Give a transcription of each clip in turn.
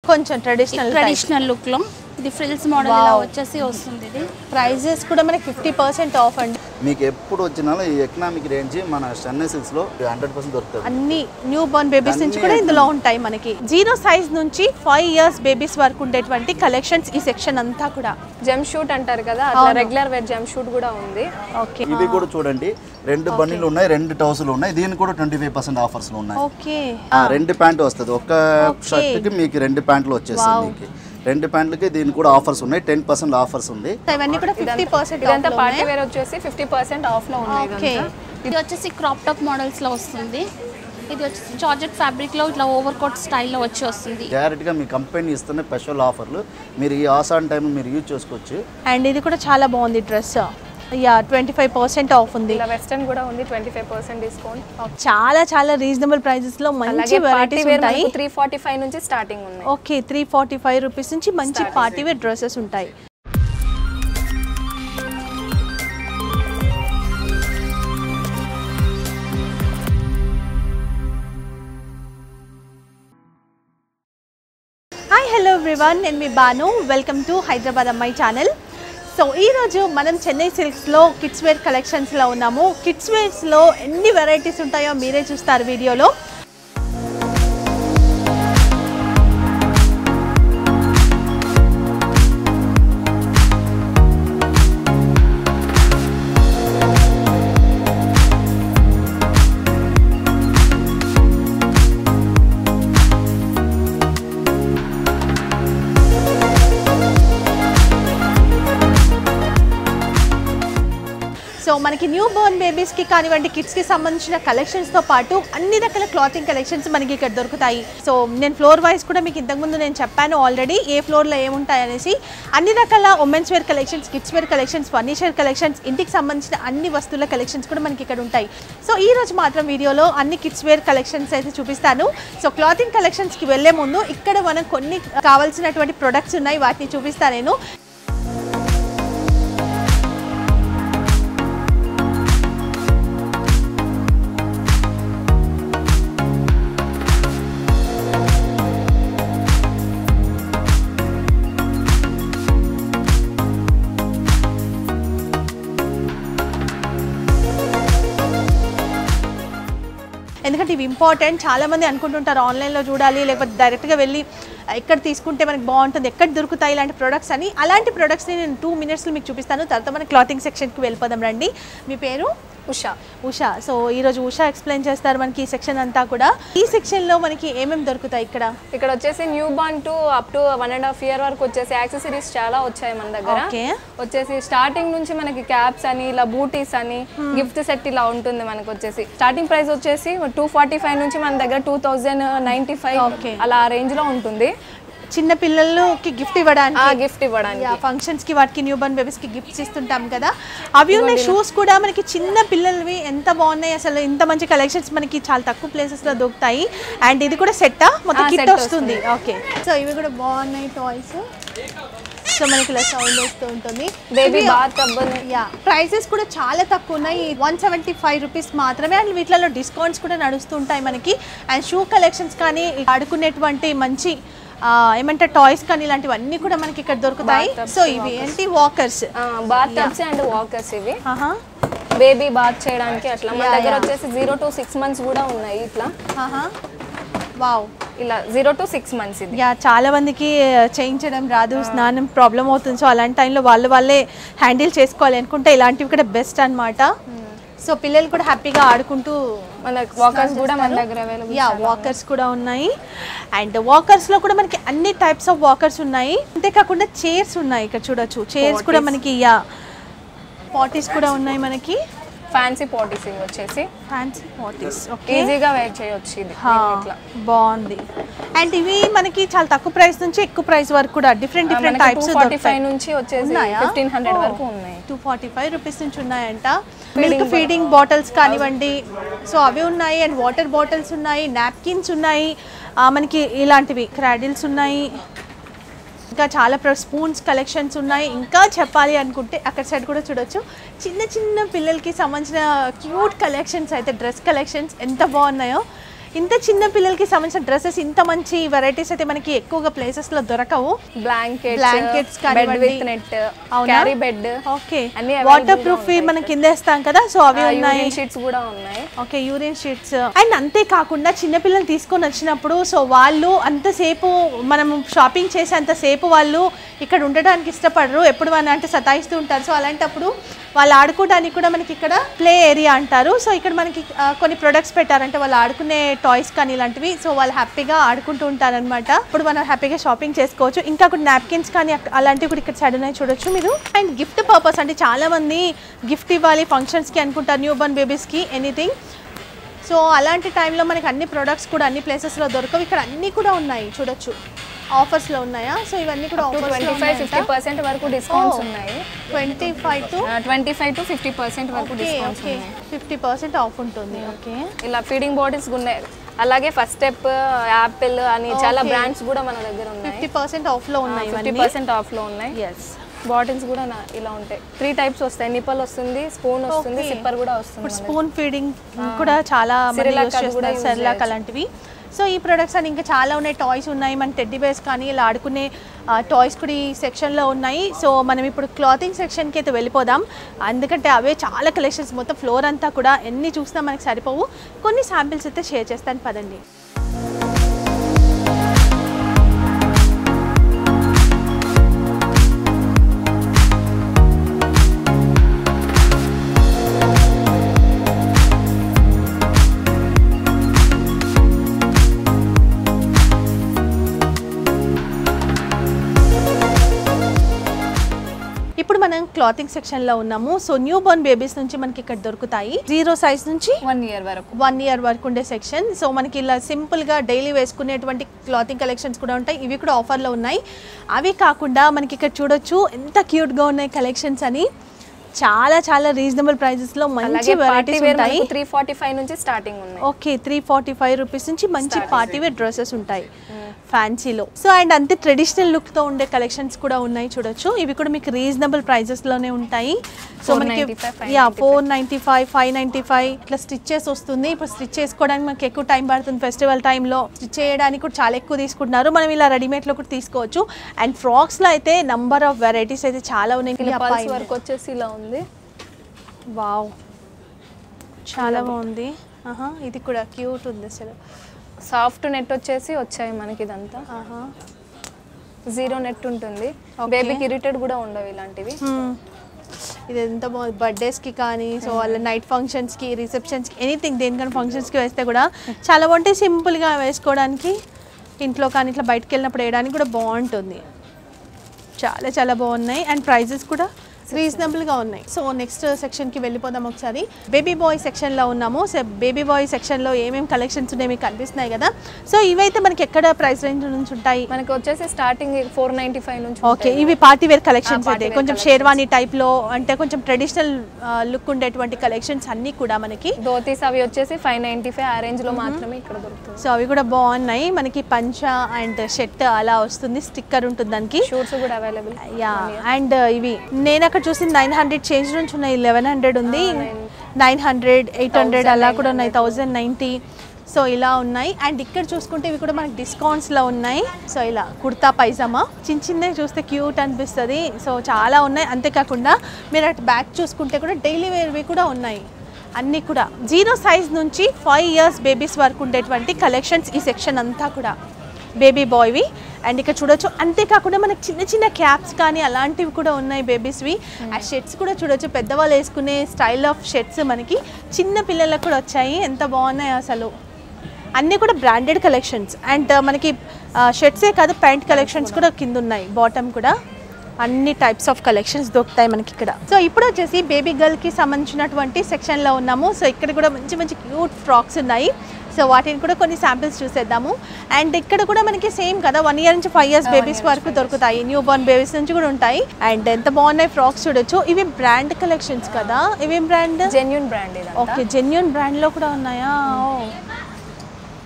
కొంచెం traditional traditional look లో ఇది ఫ్రిల్స్ మోడల్ ఇలా Wow. వచ్చేసి వస్తుంది ఇది ప్రైజెస్ కూడా మనకి ఫిఫ్టీ పర్సెంట్ ఆఫ్ అండి మీకు ఎప్పుడు వచ్చినా ఈ ఎకనామిక్ రేంజ్ మన చెన్నై సిల్క్స్లో హండ్రెడ్ పర్సెంట్ దొరుకుతుంది అన్ని న్యూ బోర్న్ బేబీస్ నుంచి అన్ని కూడా ఇందులో ఉంటాయి మనకి జీరో సైజ్ నుంచి ఫైవ్ ఇయర్స్ బేబీస్ వరకు ఉండేటువంటి కలెక్షన్స్ ఈ సెక్షన్ అంతా కూడా జెమ్ షూట్ అంటారు కదా అట్లా రెగ్యులర్ వేర్ జెమ్ షూట్ కూడా ఉంది ఓకే ఇవి కూడా చూడండి రెండు బన్నీలు ఉన్నాయి రెండు టౌసులు ఉన్నాయి దీనికి కూడా ట్వంటీ ఫైవ్ పర్సెంట్ ఆఫర్స్ ఉన్నాయి ఓకే ఆ, రెండు ప్యాంట్ వస్తుంది ఒక్క షర్ట్కి మీకు రెండు ప్యాంట్లు వచ్చేస్తుంది మీకు రెండు ప్యాంట్లకి దీనికి కూడా ఆఫర్స్ ఉన్నాయి టెన్ పర్సెంట్ ఆఫర్స్ ఉంది ఇవన్నీ కూడా ఫిఫ్టీ పర్సెంట్ ఇదంతా పార్టీ వేర్ వచ్చేసి ఫిఫ్టీ పర్సెంట్ ఆఫ్ లో ఉంది ఓకే ఇది వచ్చేసి క్రాప్ టాప్ మోడల్స్ లో వస్తుంది ఇది వచ్చేసి జార్జెట్ ఫ్యాబ్రిక్ లో ఇట్లా ఓవర్ కోట్ స్టైల్లో వచ్చి వస్తుంది డైరెక్ట్గా మీ కంపెనీ ఇస్తున్న స్పెషల్ ఆఫర్లు మీరు ఈ ఆసాన్ టైం మీరు యూజ్ చేసుకోవచ్చు అండ్ ఇది కూడా చాలా బాగుంది dress yeah twenty five percent off ఉంది ఇలా వెస్టర్న్ కూడా ఉంది ట్వంటీ ఫైవ్ పర్సెంట్ డిస్కౌంట్ చాలా చాలా రీజనబుల్ ప్రైజెస్ లో మంచి అలాగే పార్టీ వెరైటీస్ వేర్ ఉంటాయి త్రీ ఫార్టీ ఫైవ్ నుంచి స్టార్టింగ్ ఉన్నాయి okay three forty five rupees నుంచి మంచి పార్టీ వేర్ డ్రెస్సెస్ ఉంటాయి హాయ్ హలో ఎవ్రీవన్ నేను మీ బాను వెల్కమ్ టు హైదరాబాద్ అమ్మాయి ఛానల్ సో ఈరోజు మనం చెన్నై సిల్క్స్లో కిడ్స్ వేర్ కలెక్షన్స్లో ఉన్నాము కిడ్స్ వేర్స్లో ఎన్ని వెరైటీస్ ఉంటాయో మీరే చూస్తారు వీడియోలో సో మనకి న్యూ బోర్న్ బేబీస్కి కానివ్వండి కిడ్స్కి సంబంధించిన కలెక్షన్స్తో పాటు అన్ని రకాల క్లాతింగ్ కలెక్షన్స్ మనకి ఇక్కడ దొరుకుతాయి సో నేను ఫ్లోర్ వైజ్ కూడా మీకు ఇంతకుముందు నేను చెప్పాను ఆల్రెడీ ఏ ఫ్లోర్లో ఏముంటాయి అనేసి అన్ని రకాల women's wear collections kids wear collections furniture collections ఇంటికి సంబంధించిన అన్ని వస్తువుల కలెక్షన్స్ కూడా మనకి ఇక్కడ ఉంటాయి సో ఈ రోజు మాత్రం వీడియోలో అన్ని కిడ్స్ వేర్ కలెక్షన్స్ అయితే చూపిస్తాను సో క్లాతింగ్ కలెక్షన్స్కి వెళ్ళే ముందు ఇక్కడ మనం కొన్ని కావాల్సినటువంటి ప్రొడక్ట్స్ ఉన్నాయి వాటిని చూపిస్తాను నేను ఎందుకంటే ఇవి ఇంపార్టెంట్ చాలా మంది అనుకుంటుంటారు ఆన్లైన్లో చూడాలి లేకపోతే డైరెక్ట్గా వెళ్ళి ఎక్కడ తీసుకుంటే మనకి బాగుంటుంది ఎక్కడ దొరుకుతాయి ఇలాంటి ప్రొడక్ట్స్ అని అలాంటి ప్రొడక్ట్స్ని నేను టూ మినిట్స్లో మీకు చూపిస్తాను తర్వాత మన క్లాతింగ్ సెక్షన్కి వెళ్ళిపోదాం రండి మీ పేరు ఉషా ఉషా సో ఈరోజు ఉషా ఎక్స్ప్లెయిన్ చేస్తారు మనకి ఈ సెక్షన్ అంతా కూడా ఈ సెక్షన్లో మనకి ఏమేమి దొరుకుతాయి ఇక్కడ ఇక్కడ వచ్చేసి new born to up to one and half year వరకు వచ్చేసి యాక్సెసరీస్ చాలా వచ్చాయి మన దగ్గర ఓకే వచ్చేసి స్టార్టింగ్ నుంచి మనకి క్యాప్స్ అని ఇలా బూటీస్ అని గిఫ్ట్ సెట్ ఇలా ఉంటుంది మనకి వచ్చేసి స్టార్టింగ్ ప్రైస్ వచ్చేసి టూ ఫార్టీ ఫైవ్ నుంచి మన దగ్గర two thousand ninety five Okay. అలా ఆ రేంజ్ లో ఉంటుంది చిన్న పిల్లలకి గిఫ్ట్ ఇవ్వడానికి ఆ గిఫ్ట్ ఇవ్వడానికి ఫంక్షన్స్ కి వాటికి న్యూ బర్న్ బేబీస్ కి గిఫ్ట్స్ ఇస్తుంటాం కదా అవి ఉన్నాయి షూస్ కూడా మనకి చిన్న పిల్లలవి ఎంత బాగున్నాయి అసలు ఇంత మంచి కలెక్షన్స్ మనకి చాలా తక్కువ ప్లేసెస్ లో దొరుకుతాయి అండ్ ఇది కూడా సెట్ మొత్తం ఆ, కిట్ set వస్తుంది ఓకే సో ఇవి కూడా బాగున్నాయి టాయ్స్ సో మనకి ఇలా సౌండ్ వస్తూ ఉంటుంది బేబీ ఇవి- బాత్ టబ్ యా ప్రైసెస్ కూడా చాలా తక్కువ ఉన్నాయి వన్ సెవెంటీ ఫైవ్ రూపీస్ మాత్రమే అండ్ వీటిలో డిస్కౌంట్స్ కూడా నడుస్తుంటాయి మనకి అండ్ షూ కలెక్షన్స్ కానీ ఆడుకునేటువంటి మంచి ఆ, ఏమంటారు టాయ్స్ కానీ ఇలాంటివన్నీ కూడా మనకి ఇక్కడ దొరుకుతాయి Bathtubs, సో ఇవి ఏంటి walkers bathtubs and walkers ఇవి బేబీ బాత్ చేయడానికి అట్లా మన Yeah, దగ్గర yeah. వచ్చేసి జీరో టు సిక్స్ మంత్స్ కూడా ఉన్నాయి ఇట్లా వావ్ ఇలా జీరో టు సిక్స్ మంత్స్ ఇది యా చాలా మందికి చేయించడం రాదు స్నానం ప్రాబ్లం అవుతుంది సో అలాంటి టైంలో వాళ్ళు వాళ్ళే హ్యాండిల్ చేసుకోవాలి అనుకుంటే ఇలాంటివి కూడా బెస్ట్ అన్నమాట సో పిల్లలు కూడా హ్యాపీగా ఆడుకుంటూ మన వాకర్స్ కూడా మన దగ్గర అవైలబుల్ యా వాకర్స్ కూడా ఉన్నాయి అండ్ వాకర్స్ లో కూడా మనకి అన్ని టైప్స్ ఆఫ్ వాకర్స్ ఉన్నాయి అంతేకాకుండా చైర్స్ ఉన్నాయి ఇక్కడ చూడొచ్చు చైర్స్ కూడా మనకి యా పాటీస్ కూడా ఉన్నాయి మనకి ఫ్యాన్సీ పాటీస్ ఇవి వచ్చేసి ఫ్యాన్సీ పాటీస్ ఓకే ఈజీగా వేర్ చేయొచ్చు ఇది ఇట్లా బాగుంది అండ్ ఇవి మనకి చాలా తక్కువ ప్రైస్ నుంచి ఎక్కువ ప్రైస్ వరకు కూడా different different two types forty five నుంచి వచ్చేసి ఉన్నాయా? Fifteen hundred Oh. వరకు ఉన్నాయి టూ ఫార్టీ ఫైవ్ రూపీస్ నుంచి ఉన్నాయంట మిల్క్ ఫీడింగ్ బాటిల్స్ కానివ్వండి సో అవి ఉన్నాయి అండ్ వాటర్ బాటిల్స్ ఉన్నాయి నాప్కిన్స్ ఉన్నాయి ఆ, మనకి ఇలాంటివి క్రాడిల్స్ ఉన్నాయి ఇంకా చాలా స్పూన్స్ కలెక్షన్స్ ఉన్నాయి ఇంకా చెప్పాలి అనుకుంటే అక్కడ సైడ్ కూడా చూడొచ్చు చిన్న చిన్న పిల్లలకి సంబంధించిన క్యూట్ కలెక్షన్స్ అయితే డ్రెస్ కలెక్షన్స్ ఎంత బాగున్నాయో ఇంత చిన్న పిల్లలకి సంబంధించిన డ్రెస్సెస్ ఇంత మంచి వెరైటీస్ అయితే మనకి ఎక్కువగా ప్లేసెస్ లో దొరకవు బ్లాంకెట్స్ Blankets బెడ్ కానివ్వండి. విత్ నెట్ అవునా? క్యారీ బెడ్ ఓకే అన్ని వాటర్ ప్రూఫ్ మనం కింద వేస్తాం కదా సో అవి ఉన్నాయి షీట్స్ కూడా ఉన్నాయి ఓకే యూరిన్ షీట్స్ అండ్ అంతేకాకుండా చిన్నపిల్లలు తీసుకొని వచ్చినప్పుడు సో వాళ్ళు అంతసేపు మనం షాపింగ్ చేసేంతసేపు వాళ్ళు ఇక్కడ ఉండడానికి ఇష్టపడరు ఎప్పుడు మన అంటే సతాయిస్తూ ఉంటారు సో అలాంటప్పుడు వాళ్ళు ఆడుకోవడానికి కూడా మనకి ఇక్కడ ప్లే ఏరియా అంటారు సో ఇక్కడ మనకి ఆ, కొన్ని ప్రొడక్ట్స్ పెట్టారంటే వాళ్ళు ఆడుకునే టాయ్స్ కానీ ఇలాంటివి సో వాళ్ళు హ్యాపీగా ఆడుకుంటూ ఉంటారనమాట ఇప్పుడు మనం హ్యాపీగా షాపింగ్ చేసుకోవచ్చు ఇంకా కొన్ని నాప్కిన్స్ కానీ అక్క- అలాంటివి కూడా ఇక్కడ సైడ్ ఉన్నాయి చూడొచ్చు మీరు అండ్ గిఫ్ట్ పర్పస్ అంటే చాలా మంది గిఫ్ట్ ఇవ్వాలి ఫంక్షన్స్కి అనుకుంటారు న్యూ బర్న్ బేబీస్కి ఎనీథింగ్ సో అలాంటి టైంలో మనకి అన్ని ప్రొడక్ట్స్ కూడా అన్ని ప్లేసెస్లో దొరకవు ఇక్కడ అన్ని కూడా ఉన్నాయి చూడొచ్చు ఆఫర్స్లో ఉన్నాయా సో ఇవన్నీ కూడా ట్వంటీ ఫైవ్ ఫిఫ్టీ పర్సెంట్ వరకు డిస్కౌంట్స్ ఉన్నాయి twenty five to twenty five to fifty percent వరకు ఓకే డిస్కౌంట్స్ ఓకే ఉన్నాయి ఫిఫ్టీ పర్సెంట్ ఆఫ్ ఉంటుంది ఓకే ఇలా ఫీడింగ్ బాటిల్స్ ఉన్నాయి అలాగే ఫస్ట్ స్టెప్ యాపిల్ అని చాలా Okay. బ్రాండ్స్ కూడా మన దగ్గర ఉన్నాయి ఫిఫ్టీ పర్సెంట్ ఆఫ్లో ఉన్నాయి ఫిఫ్టీ ఇవన్నీ పర్సెంట్ ఆఫ్ లో ఉన్నాయి ఎస్ బాటిల్స్ కూడా నా- ఇలా ఉంటాయి త్రీ టైప్స్ వస్తాయి నిప్పల్ వస్తుంది స్పూన్ వస్తుంది Okay. సిప్పర్ కూడా వస్తుంది ఇప్పుడు మన స్పూన్ ఫీడింగ్ కూడా చాలా మంది Cerelac యూస్ అది కూడా చేస్తున్నారు use సెర్లాక్ చేయొచ్చు. అలాంటివి సో ఈ ప్రొడక్ట్స్ అని ఇంకా చాలా ఉన్నాయి టాయ్స్ ఉన్నాయి మన టెడ్డీ బేర్స్ కానీ ఇలా ఆడుకునే టాయ్స్ కూడా ఈ సెక్షన్లో ఉన్నాయి సో మనం ఇప్పుడు క్లాతింగ్ సెక్షన్కి అయితే వెళ్ళిపోదాం ఎందుకంటే అవే చాలా కలెక్షన్స్ మొత్తం ఫ్లోర్ అంతా కూడా ఎన్ని చూసినా మనకి సరిపోవు కొన్ని శాంపిల్స్ అయితే షేర్ చేస్తాను పదండి ఇప్పుడు మనం క్లాతింగ్ సెక్షన్లో ఉన్నాము సో న్యూ బోర్న్ బేబీస్ నుంచి మనకి ఇక్కడ దొరుకుతాయి జీరో సైజ్ నుంచి వన్ ఇయర్ వరకు వన్ ఇయర్ వరకు ఉండే సెక్షన్ సో మనకి ఇలా సింపుల్గా డైలీ వేసుకునేటువంటి క్లాతింగ్ కలెక్షన్స్ కూడా ఉంటాయి ఇవి కూడా ఆఫర్లో ఉన్నాయి అవి కాకుండా మనకి ఇక్కడ చూడొచ్చు ఎంత క్యూట్గా ఉన్నాయి కలెక్షన్స్ అని చాలా చాలా రీజనబుల్ ప్రైజెస్లో మంచి అలాగే పార్టీ వెరైటీస్ వేర్ ఉంటాయి త్రీ ఫార్టీ ఫైవ్ నుంచి స్టార్టింగ్ ఉన్నాయి okay three forty five rupees నుంచి మంచి పార్టీ వేర్ డ్రెస్సెస్ ఉంటాయి ఫ్యాన్సీలో సో అండ్ అంతే ట్రెడిషనల్ లుక్తో ఉండే కలెక్షన్స్ కూడా ఉన్నాయి చూడొచ్చు ఇవి కూడా మీకు రీజనబుల్ ప్రైజెస్లోనే ఉంటాయి సో మనకి 495, yeah four ninety five five ninety five ఇట్లా స్టిచ్చెస్ వస్తుంది ఇప్పుడు స్టిచ్ చేసుకోవడానికి మనకి ఎక్కువ టైం పడుతుంది ఫెస్టివల్ టైంలో స్టిచ్ చేయడానికి కూడా చాలా ఎక్కువ తీసుకుంటున్నారు మనం ఇలా రెడీమేడ్లో కూడా తీసుకోవచ్చు అండ్ ఫ్రాక్స్లో అయితే నంబర్ ఆఫ్ వెరైటీస్ అయితే చాలా ఉన్నాయి ఇలా ఇలా పల్స్ పైన. వరకు వచ్చేసి ఇలా ఉంది వావ్ చాలా బాగుంది ఆహా, ఇది కూడా క్యూట్ ఉంది అసలు సాఫ్ట్ నెట్ వచ్చేసి వచ్చాయి మనకి ఇదంతా ఆహా. జీరో నెట్ ఉంటుంది Okay. బేబీకి ఇరిటెడ్ కూడా ఉండవు ఇలాంటివి హ్మ్. ఇది ఎంత బాగుంది బర్త్డేస్కి కానీ సో వాళ్ళ నైట్ ఫంక్షన్స్కి రిసెప్షన్స్కి ఎనీథింగ్ దేనికైనా ఫంక్షన్స్కి వేస్తే కూడా చాలా బాగుంటాయి సింపుల్గా వేసుకోవడానికి ఇంట్లో కానీ ఇట్లా బయటకు వెళ్ళినప్పుడు వేయడానికి కూడా బాగుంటుంది చాలా చాలా బాగున్నాయి అండ్ ప్రైజెస్ కూడా రీజనబుల్గా ఉన్నాయి సో నెక్స్ట్ సెక్షన్కి వెళ్ళిపోదాం ఒకసారి బేబీ బాయ్ సెక్షన్లో ఉన్నాము సో బేబీ బాయ్ సెక్షన్లో ఏమేమి కలెక్షన్స్ ఉన్నాయి మీకు కనిపిస్తున్నాయి కదా సో ఇవైతే మనకి ఎక్కడ ప్రైస్ రేంజ్ నుంచి ఉంటాయి మనకి వచ్చేసి స్టార్టింగ్ ఫోర్ నైన్టీ ఫైవ్ నుంచి ఓకే ఇవి పార్టీ వేర్ కలెక్షన్స్ ఆ, అయితే party wear కొంచెం collections. షేర్వాణి టైప్ లో అంటే కొంచెం ట్రెడిషనల్ లుక్ ఉండేటువంటి కలెక్షన్స్ అన్ని కూడా మనకి ధోతీస్ అవి వచ్చేసి ఫైవ్ నైన్టీ ఫైవ్ ఆ రేంజ్ లో మాత్రమే ఇక్కడ దొరుకుతుంది సో అవి కూడా బాగున్నాయి మనకి పంచ అండ్ షర్ట్ అలా వస్తుంది స్టిక్కర్ ఉంటుంది దానికి షూట్స్ కూడా అవైలబుల్ యా అండ్ ఇవి నేను అక్కడ చూసింది నైన్ హండ్రెడ్ చేంజ్ నుంచి ఉన్నాయి లెవెన్ హండ్రెడ్ ఉంది నైన్ హండ్రెడ్ ఎయిట్ హండ్రెడ్ అలా కూడా ఉన్నాయి థౌజండ్ నైంటీ సో ఇలా ఉన్నాయి అండ్ ఇక్కడ చూసుకుంటే ఇవి కూడా మనకి డిస్కౌంట్స్లో ఉన్నాయి సో ఇలా కుర్తా పైజామా చిన్న చిన్నవి చూస్తే క్యూట్ అనిపిస్తుంది సో చాలా ఉన్నాయి అంతేకాకుండా మీరు అటు బ్యాక్ చూసుకుంటే కూడా డైలీ వేర్వి కూడా ఉన్నాయి అన్నీ కూడా జీరో సైజ్ నుంచి ఫైవ్ ఇయర్స్ బేబీస్ వరకు ఉండేటువంటి కలెక్షన్స్ ఈ సెక్షన్ అంతా కూడా బేబీ బాయ్వి అండ్ ఇక్కడ చూడొచ్చు అంతేకాకుండా మనకి చిన్న చిన్న క్యాప్స్ కానీ అలాంటివి కూడా ఉన్నాయి బేబీస్వి ఆ షర్ట్స్ కూడా చూడొచ్చు పెద్దవాళ్ళు వేసుకునే స్టైల్ ఆఫ్ షర్ట్స్ మనకి చిన్న పిల్లలకు కూడా వచ్చాయి ఎంత బాగున్నాయి అసలు అన్నీ కూడా బ్రాండెడ్ కలెక్షన్స్ అండ్ మనకి షర్ట్సే కాదు ప్యాంట్ కలెక్షన్స్ కూడా కింద ఉన్నాయి బాటమ్ కూడా అన్ని టైప్స్ ఆఫ్ కలెక్షన్స్ దొరుకుతాయి మనకి ఇక్కడ సో ఇప్పుడు వచ్చేసి బేబీ గర్ల్కి సంబంధించినటువంటి సెక్షన్లో ఉన్నాము సో ఇక్కడ కూడా మంచి మంచి క్యూట్ ఫ్రాక్స్ ఉన్నాయి సో వాటిని కూడా కొన్ని శాంపిల్స్ చూసేద్దాము అండ్ ఇక్కడ కూడా మనకి సేమ్ కదా వన్ ఇయర్ నుంచి ఫైవ్ ఇయర్స్ బేబీస్ వరకు దొరుకుతాయి న్యూ బోర్న్ బేబీస్ నుంచి కూడా ఉంటాయి అండ్ ఎంత బాగున్నాయి ఫ్రాక్స్ చూడొచ్చు ఇవి బ్రాండ్ కలెక్షన్స్ కదా ఇవేం బ్రాండ్ జెన్యున్ బ్రాండ్ ఇది ఓకే జెన్యున్ బ్రాండ్లో కూడా ఉన్నాయా ఓ.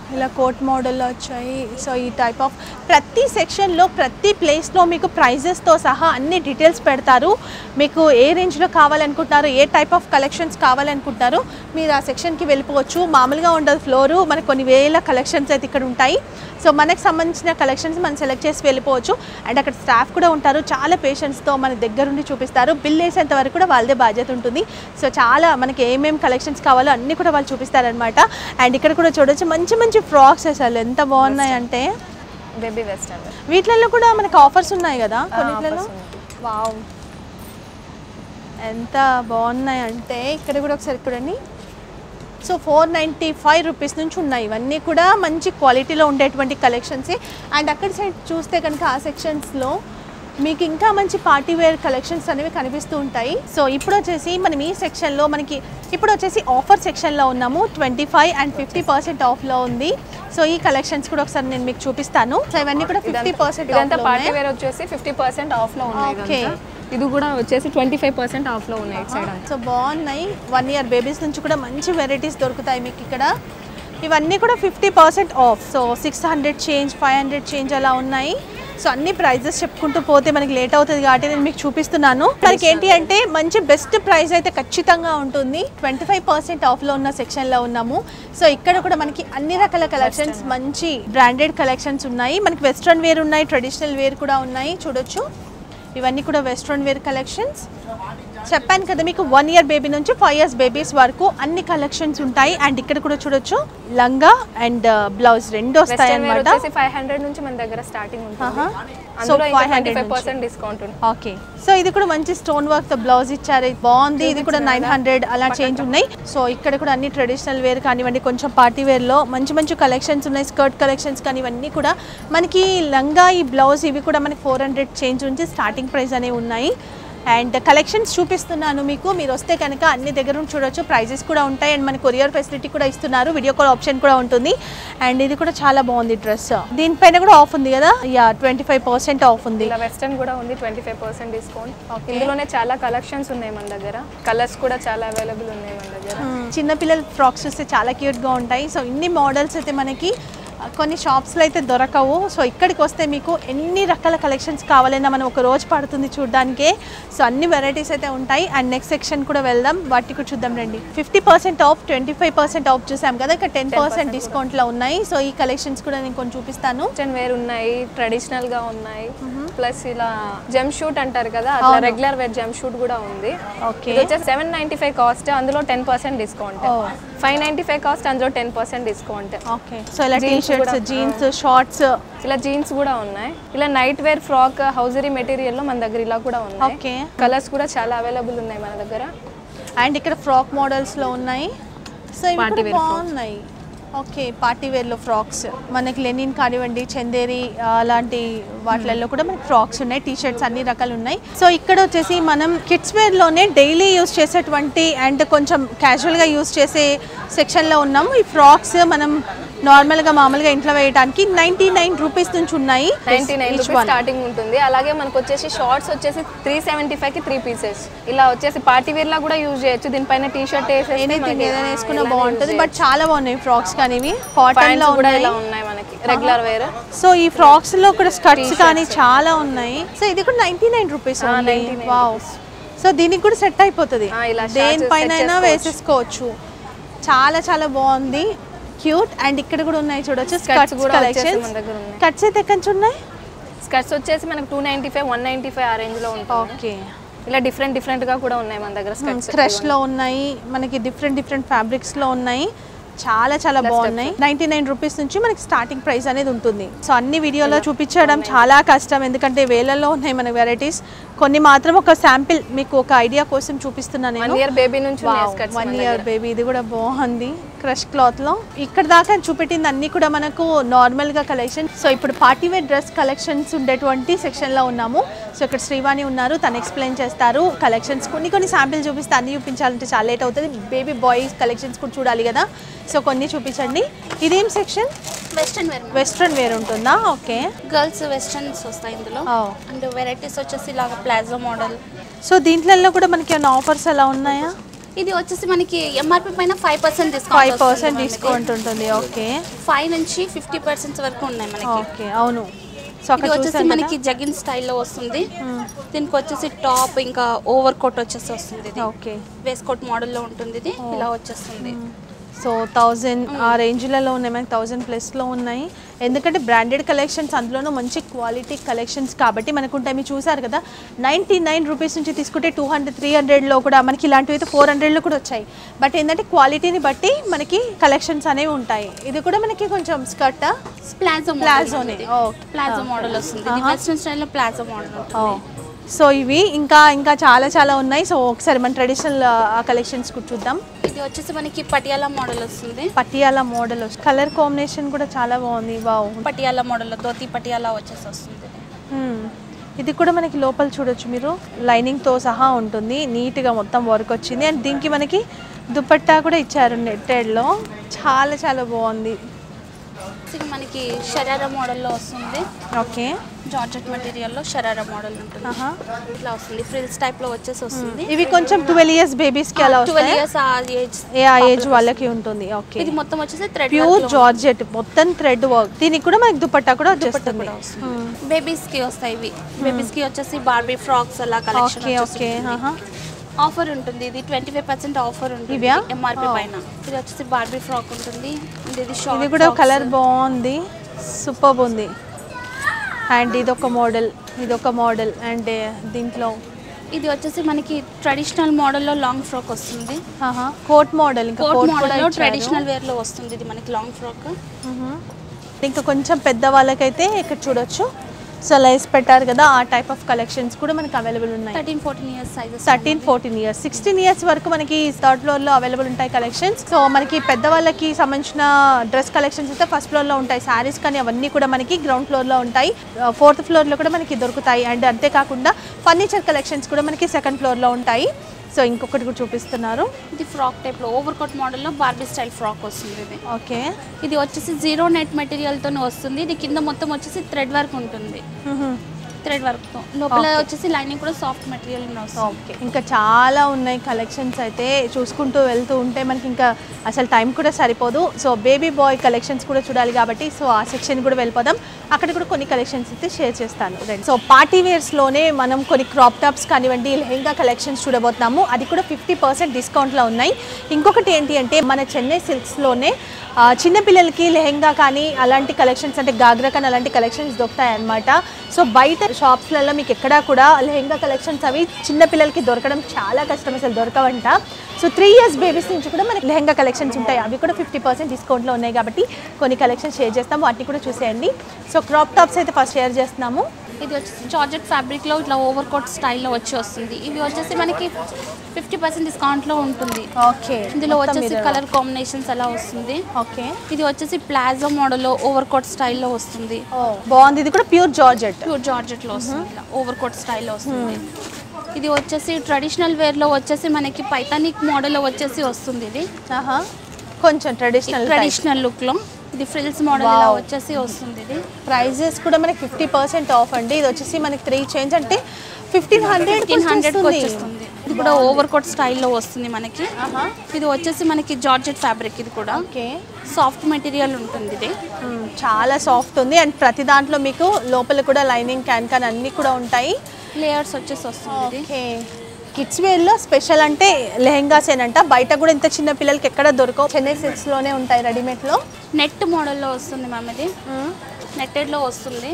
ఇలా కోట్ మోడల్లో వచ్చాయి సో ఈ టైప్ ఆఫ్ ప్రతి సెక్షన్లో ప్రతి ప్లేస్లో మీకు ప్రైజెస్తో సహా అన్ని డీటెయిల్స్ పెడతారు మీకు ఏ రేంజ్లో కావాలనుకుంటున్నారు ఏ టైప్ ఆఫ్ కలెక్షన్స్ కావాలనుకుంటున్నారు మీరు ఆ సెక్షన్కి వెళ్ళిపోవచ్చు మామూలుగా ఉండదు ఫ్లోరు మనకు కొన్ని వేల కలెక్షన్స్ అయితే ఇక్కడ ఉంటాయి సో మనకు సంబంధించిన కలెక్షన్స్ మనం సెలెక్ట్ చేసి వెళ్ళిపోవచ్చు అండ్ అక్కడ స్టాఫ్ కూడా ఉంటారు చాలా పేషెంట్స్తో మన దగ్గరుండి చూపిస్తారు బిల్ వేసేంత వరకు కూడా వాళ్ళదే బాధ్యత ఉంటుంది సో చాలా మనకి ఏమేమి కలెక్షన్స్ కావాలో అన్నీ కూడా వాళ్ళు చూపిస్తారనమాట అండ్ ఇక్కడ కూడా చూడొచ్చు మంచి మంచి ఫ్రాక్స్ అసలు ఎంత బాగున్నాయి అంటే బేబీ వెస్టర్న్ వీటిలలో కూడా మనకి ఆఫర్స్ ఉన్నాయి కదా కొన్నిట్లలో వావ్ ఎంత బాగున్నాయి అంటే ఇక్కడ కూడా ఒకసారి చూడండి so four ninety five rupees నుంచి ఉన్నాయి ఇవన్నీ కూడా మంచి క్వాలిటీలో ఉండేటువంటి కలెక్షన్స్ అండ్ అక్కడ సైడ్ చూస్తే కనుక ఆ సెక్షన్స్లో మీకు ఇంకా మంచి పార్టీ వేర్ కలెక్షన్స్ అనేవి కనిపిస్తూ ఉంటాయి సో ఇప్పుడు వచ్చేసి మనం ఈ సెక్షన్లో మనకి ఇప్పుడు వచ్చేసి ఆఫర్ సెక్షన్లో ఉన్నాము twenty five and fifty percent ఆఫ్లో ఉంది సో ఈ కలెక్షన్స్ కూడా ఒకసారి నేను మీకు చూపిస్తాను సో ఇవన్నీ కూడా ఫిఫ్టీ పర్సెంట్ ఇదంతా పార్టీ వేర్ వచ్చేసి ఫిఫ్టీ పర్సెంట్ ఆఫ్ లో ఉన్నాయి Okay. ఇదంతా. ఇది కూడా వచ్చేసి ట్వంటీ ఫైవ్ పర్సెంట్ ఆఫ్ లో ఉన్నాయి ఇటు సైడ్ సో బాగున్నాయి వన్ ఇయర్ బేబీస్ నుంచి కూడా మంచి వెరైటీస్ దొరుకుతాయి మీకు ఇక్కడ ఇవన్నీ కూడా fifty percent off so six hundred change five hundred change అలా ఉన్నాయి సో అన్ని ప్రైజెస్ చెప్పుకుంటూ పోతే మనకి లేట్ అవుతుంది కాబట్టి నేను మీకు చూపిస్తున్నాను మనకి ఏంటి అంటే మంచి బెస్ట్ ప్రైస్ అయితే ఖచ్చితంగా ఉంటుంది ట్వంటీ ఫైవ్ పర్సెంట్ ఆఫ్లో ఉన్న సెక్షన్లో ఉన్నాము సో ఇక్కడ కూడా మనకి అన్ని రకాల కలెక్షన్స్ మంచి బ్రాండెడ్ కలెక్షన్స్ ఉన్నాయి మనకి వెస్ట్రన్ వేర్ ఉన్నాయి ట్రెడిషనల్ వేర్ కూడా ఉన్నాయి చూడొచ్చు ఇవన్నీ కూడా వెస్ట్రన్ వేర్ కలెక్షన్స్ చెప్పాను కదా మీకు వన్ ఇయర్ బేబీ నుంచి ఫైవ్ ఇయర్స్ బేబీస్ వరకు అన్ని కలెక్షన్స్ ఉంటాయి అండ్ ఇక్కడ కూడా చూడొచ్చు లంగా అండ్ బ్లౌజ్ రెండు వస్తాయి వెస్టర్న్ వేర్ అనమాట వచ్చేసి ఫైవ్ హండ్రెడ్ నుంచి మన దగ్గర స్టార్టింగ్ ఆహా. ఉంటుంది సో అందులో ఇంకా 500 ట్వంటీ ఫైవ్ నుంచి. పర్సెంట్ డిస్కౌంట్ ఉంటుంది ఓకే సో ఇది కూడా మంచి స్టోన్ వర్క్ తో బ్లౌజ్ ఇచ్చారు ఇది బాగుంది ఇది కూడా నైన్ హండ్రెడ్ అలా చేంజ్ ఉన్నాయి సో ఇక్కడ కూడా అన్ని ట్రెడిషనల్ వేర్ కానివ్వండి కొంచెం పార్టీ వేర్ లో మంచి మంచి కలెక్షన్స్ ఉన్నాయి స్కర్ట్ కలెక్షన్స్ కానీ ఇవన్నీ కూడా మనకి లంగా ఈ బ్లౌజ్ ఇవి కూడా మనకి ఫోర్ హండ్రెడ్ చేంజ్ నుంచి స్టార్టింగ్ ప్రైస్ అనేవి ఉన్నాయి అండ్ కలెక్షన్స్ చూపిస్తున్నాను మీకు మీరు వస్తే కనుక అన్ని దగ్గర నుంచి చూడొచ్చు ప్రైజెస్ కూడా ఉంటాయి అండ్ మన కొరియర్ ఫెసిలిటీ కూడా ఇస్తున్నారు వీడియో కాల్ ఆప్షన్ కూడా ఉంటుంది అండ్ ఇది కూడా చాలా బాగుంది డ్రెస్ దీనిపైన కూడా ఆఫ్ ఉంది కదా yeah twenty five percent off ఉంది ఇలా వెస్టర్న్ కూడా ఉంది ట్వంటీ ఫైవ్ పర్సెంట్ డిస్కౌంట్ ఇందులోనే చాలా కలెక్షన్స్ ఉన్నాయి మన దగ్గర కలర్స్ కూడా చాలా అవైలబుల్ ఉన్నాయి మన దగ్గర చిన్నపిల్లల ఫ్రాక్స్ చూస్తే చాలా క్యూట్గా ఉంటాయి సో ఇన్ని మోడల్స్ అయితే మనకి ఆ, కొన్ని షాప్స్లో అయితే దొరకవు సో ఇక్కడికి వస్తే మీకు ఎన్ని రకాల కలెక్షన్స్ కావాలన్నా మనం ఒక రోజు పడుతుంది చూడడానికే సో అన్ని వెరైటీస్ అయితే ఉంటాయి అండ్ నెక్స్ట్ సెక్షన్ కూడా వెళ్దాం వాటికి కూడా చూద్దాం రండి fifty percent off twenty five percent off చూసాం కదా ఇక్కడ టెన్ పర్సెంట్ డిస్కౌంట్లో ఉన్నాయి సో ఈ కలెక్షన్స్ కూడా నేను కొంచెం చూపిస్తాను వెస్టర్న్ వేర్ ఉన్నాయి ట్రెడిషనల్ గా ఉన్నాయి ప్లస్ ఇలా జెమ్ షూట్ అంటారు కదా అట్లా రెగ్యులర్ వేర్ జెమ్ షూట్ కూడా ఉంది ఓకే ఇది వచ్చేసి సెవెన్ నైన్టీ ఫైవ్ కాస్ట్ అందులో ten percent discount Oh. Five ninety five cost అందులో ten percent discount okay so ఇలా టీ Jeans షర్ట్స్ కూడా, జీన్స్ షార్ట్స్ ఇలా జీన్స్ కూడా ఉన్నాయి ఇలా night wear frock hosiery material లో మన దగ్గర ఇలా కూడా ఉన్నాయి ఓకే కలర్స్ కూడా చాలా అవైలబుల్ ఉన్నాయి మన దగ్గర అండ్ ఇక్కడ ఫ్రాక్ మోడల్స్లో ఉన్నాయి సో ఇవి Party కూడా wear బాగున్నాయి ఓకే పార్టీ వేర్లో ఫ్రాక్స్ మనకి లెనిన్ కానివ్వండి చందేరి ఆ, అలాంటి వాటిలలో కూడా మనకి ఫ్రాక్స్ ఉన్నాయి టీ షర్ట్స్ అన్ని రకాలు ఉన్నాయి సో ఇక్కడ వచ్చేసి మనం కిడ్స్ వేర్లోనే డైలీ యూస్ చేసేటువంటి అండ్ కొంచెం క్యాజువల్గా యూస్ చేసే సెక్షన్లో ఉన్నాము ఈ ఫ్రాక్స్ మనం నార్మల్గా మామూలుగా ఇంట్లో వేయడానికి నైంటీ నైన్ రూపీస్ నుంచి ఉన్నాయి ninety nine Each rupees one. Starting ఉంటుంది అలాగే మనకు వచ్చేసి షార్ట్స్ వచ్చేసి త్రీ సెవెంటీ ఫైవ్ కి త్రీ పీసెస్ ఇలా వచ్చేసి పార్టీ వేర్ లా కూడా యూజ్ చేయొచ్చు దీనిపైన టీ షర్ట్ ఎనీథింగ్ ఏదైనా వేసుకున్నా బాగుంటుంది బట్ చాలా బాగున్నాయి ఫ్రాక్స్ కానీ ఇవి కాటన్ లో కూడా ఉన్నాయి ఇలా ఉన్నాయి మనకి రెగ్యులర్ వేర్ సో ఈ ఫ్రాక్స్ లో కూడా స్కర్ట్స్ కానీ చాలా ఉన్నాయి సో ఇది కూడా ninety nine rupees wow so దీనికి కూడా సెట్ అయిపోతుంది ఆ, ఇలా shorts దేనిపైన set అయినా చేసుకోవచ్చు. వేసేసుకోవచ్చు చాలా చాలా బాగుంది క్యూట్ అండ్ ఇక్కడ కూడా ఉన్నాయి చూడొచ్చు Skirts స్కర్ట్స్ కూడా వచ్చేసి కలెక్షన్స్ మన దగ్గర ఉన్నాయి. కట్స్ అయితే ఎక్కడి నుంచి ఉన్నాయి స్కర్ట్స్ వచ్చేసి మనకు two ninety five one ninety five ఆ రేంజ్ లో ఉంటుంది ఓకే ఇలా డిఫరెంట్ డిఫరెంట్ గా కూడా ఉన్నాయి మన దగ్గర స్కర్ట్స్ క్రష్ లో ఉన్నాయి మనకి డిఫరెంట్ డిఫరెంట్ ఫ్యాబ్రిక్స్ లో ఉన్నాయి చాలా చాలా బాగున్నాయి నైన్టీ నైన్ రూపీస్ నుంచి మనకి స్టార్టింగ్ ప్రైస్ అనేది ఉంటుంది సో అన్ని వీడియోలో చూపించడం చాలా కష్టం ఎందుకంటే వేలల్లో ఉన్నాయి మన వెరైటీస్ కొన్ని మాత్రం ఒక శాంపిల్ మీకు ఒక ఐడియా కోసం చూపిస్తున్నాను వన్ నేను ఇయర్ బేబీ నుంచి ఉన్నాయి స్కర్ట్స్ వన్ ఇయర్ బేబీ ఇది కూడా బాగుంది క్రష్ క్లాత్ లో ఇక్కడ దాకా చూపెట్టింది అన్ని కూడా మనకు నార్మల్ గా కలెక్షన్ సో ఇప్పుడు పార్టీ వేర్ డ్రెస్ కలెక్షన్స్ ఉండేటువంటి సెక్షన్ లో ఉన్నాము సో ఇక్కడ శ్రీవాణి ఉన్నారు తను ఎక్స్ప్లెయిన్ చేస్తారు కలెక్షన్స్ కొన్ని కొన్ని శాంపిల్ చూపిస్తే అన్ని చూపించాలంటే చాలా లేట్ అవుతుంది బేబీ బాయ్స్ కలెక్షన్స్ కూడా చూడాలి కదా సో కొన్ని చూపించండి ఇదేం section western wear western wear ఉంటుందా ఓకే గర్ల్స్ వెస్ట్రన్స్ వస్తాయి ఇందులో Oh. అండ్ వెరైటీస్ వచ్చేసి ఇలాగ ప్లాజో మోడల్ సో దీంట్లో కూడా మనకి ఏమైనా ఆఫర్స్ అలా ఉన్నాయా ఇది వచ్చేసి మనకి ఎంఆర్పి పైన five percent five discount percent discount ఉంటుంది ఓకే ఫైవ్ నుంచి ఫిఫ్టీ పర్సెంట్ వరకు ఉన్నాయి మనకి ఓకే అవును సో ఇది అక్కడ వచ్చేసి చూసాను మనకి జగిన్ స్టైల్లో వస్తుంది దీనికి వచ్చేసి టాప్ ఇంకా ఓవర్ కోట్ వచ్చేసి వస్తుంది ఇది ఓకే వేస్ట్ కోట్ మోడల్లో ఉంటుంది ఇది ఇలా వచ్చేస్తుంది సో థౌజండ్ ఆ రేంజ్లలో ఉన్నాయి మనకి థౌజండ్ ప్లస్లో ఉన్నాయి ఎందుకంటే బ్రాండెడ్ కలెక్షన్స్ అందులోనూ మంచి క్వాలిటీ కలెక్షన్స్ కాబట్టి మనకు ఉంటాయి మీరు చూసారు కదా నైంటీ నైన్ రూపీస్ నుంచి తీసుకుంటే టూ హండ్రెడ్ త్రీ హండ్రెడ్లో కూడా మనకి ఇలాంటివి అయితే ఫోర్ హండ్రెడ్లో కూడా వచ్చాయి బట్ ఏంటంటే క్వాలిటీని బట్టి మనకి కలెక్షన్స్ అనేవి ఉంటాయి ఇది కూడా మనకి కొంచెం స్కర్ట్ ప్లాజో ప్లాజోనే ఓకే ప్లాజో మోడల్ వస్తుంది ఇది వెస్ట్రన్ స్టైల్లో ప్లాజో మోడల్ ఉంటుంది సో ఇవి ఇంకా ఇంకా చాలా చాలా ఉన్నాయి సో ఒకసారి మన ట్రెడిషనల్ కలెక్షన్స్ కూడా చూద్దాం ఇది వచ్చేసి మనకి పటియాలా మోడల్ వస్తుంది పటియాలా మోడల్ కలర్ కాంబినేషన్ కూడా చాలా బాగుంది వావ్ పటియాలా మోడల్ ధోతి పటియాలా వచ్చేసి వస్తుంది ఇది. మ్మ్. ఇది కూడా మనకి లోపల చూడొచ్చు మీరు లైనింగ్తో సహా ఉంటుంది నీట్గా మొత్తం వర్క్ వచ్చింది అండ్ దీనికి మనకి దుపట్టా కూడా ఇచ్చారు నెట్టెడ్లో చాలా చాలా బాగుంది ఇది మనకి షరారా మోడల్లో వస్తుంది ఓకే జార్జెట్ మెటీరియల్లో షరారా మోడల్ ఉంటుంది ఆహా. ఇట్లా వస్తుంది ఫ్రిల్స్ టైప్ లో వచ్చేసి వస్తుంది ఇవి కొంచెం ట్వెల్వ్ ఇయర్స్ బేబీస్కి అలా ట్వెల్వ్ వస్తాయి ఇయర్స్ ఆ ఏజ్ ఏ ఆ ఏజ్ వాళ్ళకి ఉంటుంది ఓకే ఇది మొత్తం వచ్చేసి థ్రెడ్ ప్యూర్ జార్జెట్ మొత్తం థ్రెడ్ వర్క్ దీనికి కూడా మనకి దుపట్టా కూడా వచ్చేస్తుంది బేబీస్ కి వస్తాయి ఇవి బేబీస్ కి వచ్చేసి బార్బీ ఫ్రాక్స్ అలా కలెక్షన్ ఓకే ఓకే ఆహా. ఆఫర్ ఉంటుంది ఇది ట్వంటీ ఫైవ్ పర్సెంట్ ఆఫర్ ఉంటుంది ఇవ్యా? MRP Oh. పైన ఇది వచ్చేసి బార్బీ ఫ్రాక్ ఉంటుంది ఇది ఇది షార్ట్ కూడా కలర్ బాగుంది సూపర్ ఉంది అండ్ ఇదొక మోడల్ ఇదొక మోడల్ అండ్ దీంట్లో ఇది వచ్చేసి మనకి ట్రెడిషనల్ మోడల్లో లాంగ్ ఫ్రాక్ వస్తుంది కోట్ మోడల్ ఇంకా కోట్ కోట్ కూడా మోడల్లో ఇచ్చారు. ట్రెడిషనల్ వేర్ లో వస్తుంది ఇది మనకి లాంగ్ ఫ్రాక్ మ్మ్. ఇంకా కొంచెం పెద్ద వాళ్ళకైతే ఇక్కడ చూడొచ్చు సో లైస్ పెట్టారు కదా ఆ టైప్ ఆఫ్ కలెక్షన్స్ కూడా మనకి అవైలబుల్ ఉన్నాయి thirteen fourteen years sizes thirteen fourteen years sixteen years వరకు మనకి థర్డ్ ఫ్లోర్లో అవైలబుల్ ఉంటాయి కలెక్షన్స్ సో మనకి పెద్దవాళ్ళకి సంబంధించిన డ్రెస్ కలెక్షన్స్ అయితే ఫస్ట్ ఫ్లోర్లో ఉంటాయి శారీస్ కానీ అవన్నీ కూడా మనకి గ్రౌండ్ ఫ్లోర్లో ఉంటాయి ఫోర్త్ ఫ్లోర్లో కూడా మనకి దొరుకుతాయి అండ్ అంతేకాకుండా ఫర్నిచర్ కలెక్షన్స్ కూడా మనకి సెకండ్ ఫ్లోర్లో ఉంటాయి సో ఇంకొకటి కూడా చూపిస్తున్నారు ఇది ఫ్రాక్ టైప్ లో ఓవర్ కోట్ మోడల్లో బార్బీ స్టైల్ ఫ్రాక్ వస్తుంది ఇది ఓకే ఇది వచ్చేసి జీరో నెట్ మెటీరియల్ తోనే వస్తుంది ఇది కింద మొత్తం వచ్చేసి థ్రెడ్ వర్క్ ఉంటుంది థ్రెడ్ వర్క్ తో లోపల వచ్చేసి లైనింగ్ కూడా సాఫ్ట్ మెటీరియల్ వస్తుంది ఓకే ఇంకా చాలా ఉన్నాయి కలెక్షన్స్ అయితే చూసుకుంటూ వెళ్తూ ఉంటే మనకి ఇంకా అసలు టైం కూడా సరిపోదు సో బేబీ బాయ్ కలెక్షన్స్ కూడా చూడాలి కాబట్టి సో ఆ సెక్షన్ కూడా వెళ్ళిపోదాం అక్కడ కూడా కొన్ని కలెక్షన్స్ అయితే షేర్ చేస్తాను రండి సో పార్టీ వేర్స్లోనే మనం కొన్ని క్రాప్ టాప్స్ కానివ్వండి లెహెంగా కలెక్షన్స్ చూడబోతున్నాము అది కూడా ఫిఫ్టీ పర్సెంట్ డిస్కౌంట్లో ఉన్నాయి ఇంకొకటి ఏంటి అంటే మన చెన్నై సిల్క్స్లోనే ఆ, చిన్నపిల్లలకి లెహెంగా కానీ అలాంటి కలెక్షన్స్ అంటే గాగ్రా కానీ అలాంటి కలెక్షన్స్ దొరుకుతాయి అన్నమాట సో బయట షాప్స్లలో మీకు ఎక్కడా కూడా లెహెంగా కలెక్షన్స్ అవి చిన్నపిల్లలకి దొరకడం చాలా కష్టం అసలు దొరకవంట సో త్రీ ఇయర్స్ బేబీస్ నుంచి కూడా మనకి లెహెంగా కలెక్షన్స్ ఉంటాయి అవి కూడా ఫిఫ్టీ పర్సెంట్ డిస్కౌంట్లో ఉన్నాయి కాబట్టి కొన్ని కలెక్షన్స్ షేర్ చేస్తాము వాటిని కూడా చూసేయండి సో క్రాప్ టాప్స్ అయితే ఫస్ట్ షేర్ చేస్తున్నాము ఇది వచ్చేసి జార్జెట్ ఫ్యాబ్రిక్ లో ఇట్లా ఓవర్ కోట్ స్టైల్లో వచ్చి వస్తుంది ఇవి వచ్చేసి మనకి ఫిఫ్టీ పర్సెంట్ డిస్కౌంట్ లో ఉంటుంది ఓకే ఇందులో వచ్చేసి కలర్ కాంబినేషన్స్ అలా వస్తుంది ఓకే ఇది వచ్చేసి ప్లాజో మోడల్లో ఓవర్ కోట్ స్టైల్లో వస్తుంది బాగుంది ఇది కూడా ప్యూర్ జార్జెట్ ప్యూర్ జార్జెట్ లో వస్తుంది ఇట్లా ఓవర్ కోట్ స్టైల్లో వస్తుంది ఇది వచ్చేసి ట్రెడిషనల్ వేర్ లో వచ్చేసి మనకి పైతానిక్ మోడల్ వచ్చేసి వస్తుంది ఇది ఆహా కొంచెం ట్రెడిషనల్ ట్రెడిషనల్ లుక్ లో ఇది ఫ్రిల్స్ మోడల్ ఇలా వచ్చేసి వస్తుంది ఇది ప్రైజెస్ కూడా మనకి ఫిఫ్టీ పర్సెంట్ ఆఫ్ అండి ఇది వచ్చేసి మనకి త్రీ చేంజ్ అంటే ఫిఫ్టీన్ హండ్రెడ్ ఫిఫ్టీన్ హండ్రెడ్ వచ్చేస్తుంది ఇది కూడా ఓవర్ కోట్ స్టైల్లో వస్తుంది మనకి ఇది వచ్చేసి మనకి జార్జెట్ ఫ్యాబ్రిక్ ఇది కూడా ఓకే సాఫ్ట్ మెటీరియల్ ఉంటుంది ఇది చాలా సాఫ్ట్ ఉంది అండ్ ప్రతి దాంట్లో మీకు లోపల కూడా లైనింగ్ క్యాన్ క్యాన్ అన్నీ కూడా ఉంటాయి లేయర్స్ వచ్చేసి వస్తుంది ఇది ఓకే కిడ్స్ వేర్లో స్పెషల్ అంటే లెహెంగాస్ ఏనంట బయట కూడా ఇంత చిన్న పిల్లలకి ఎక్కడ దొరకవు చెన్నై సిల్క్స్లోనే ఉంటాయి రెడీమేడ్లో నెట్ మోడల్లో వస్తుంది మ్యామ్ ఇది నెట్టెడ్లో వస్తుంది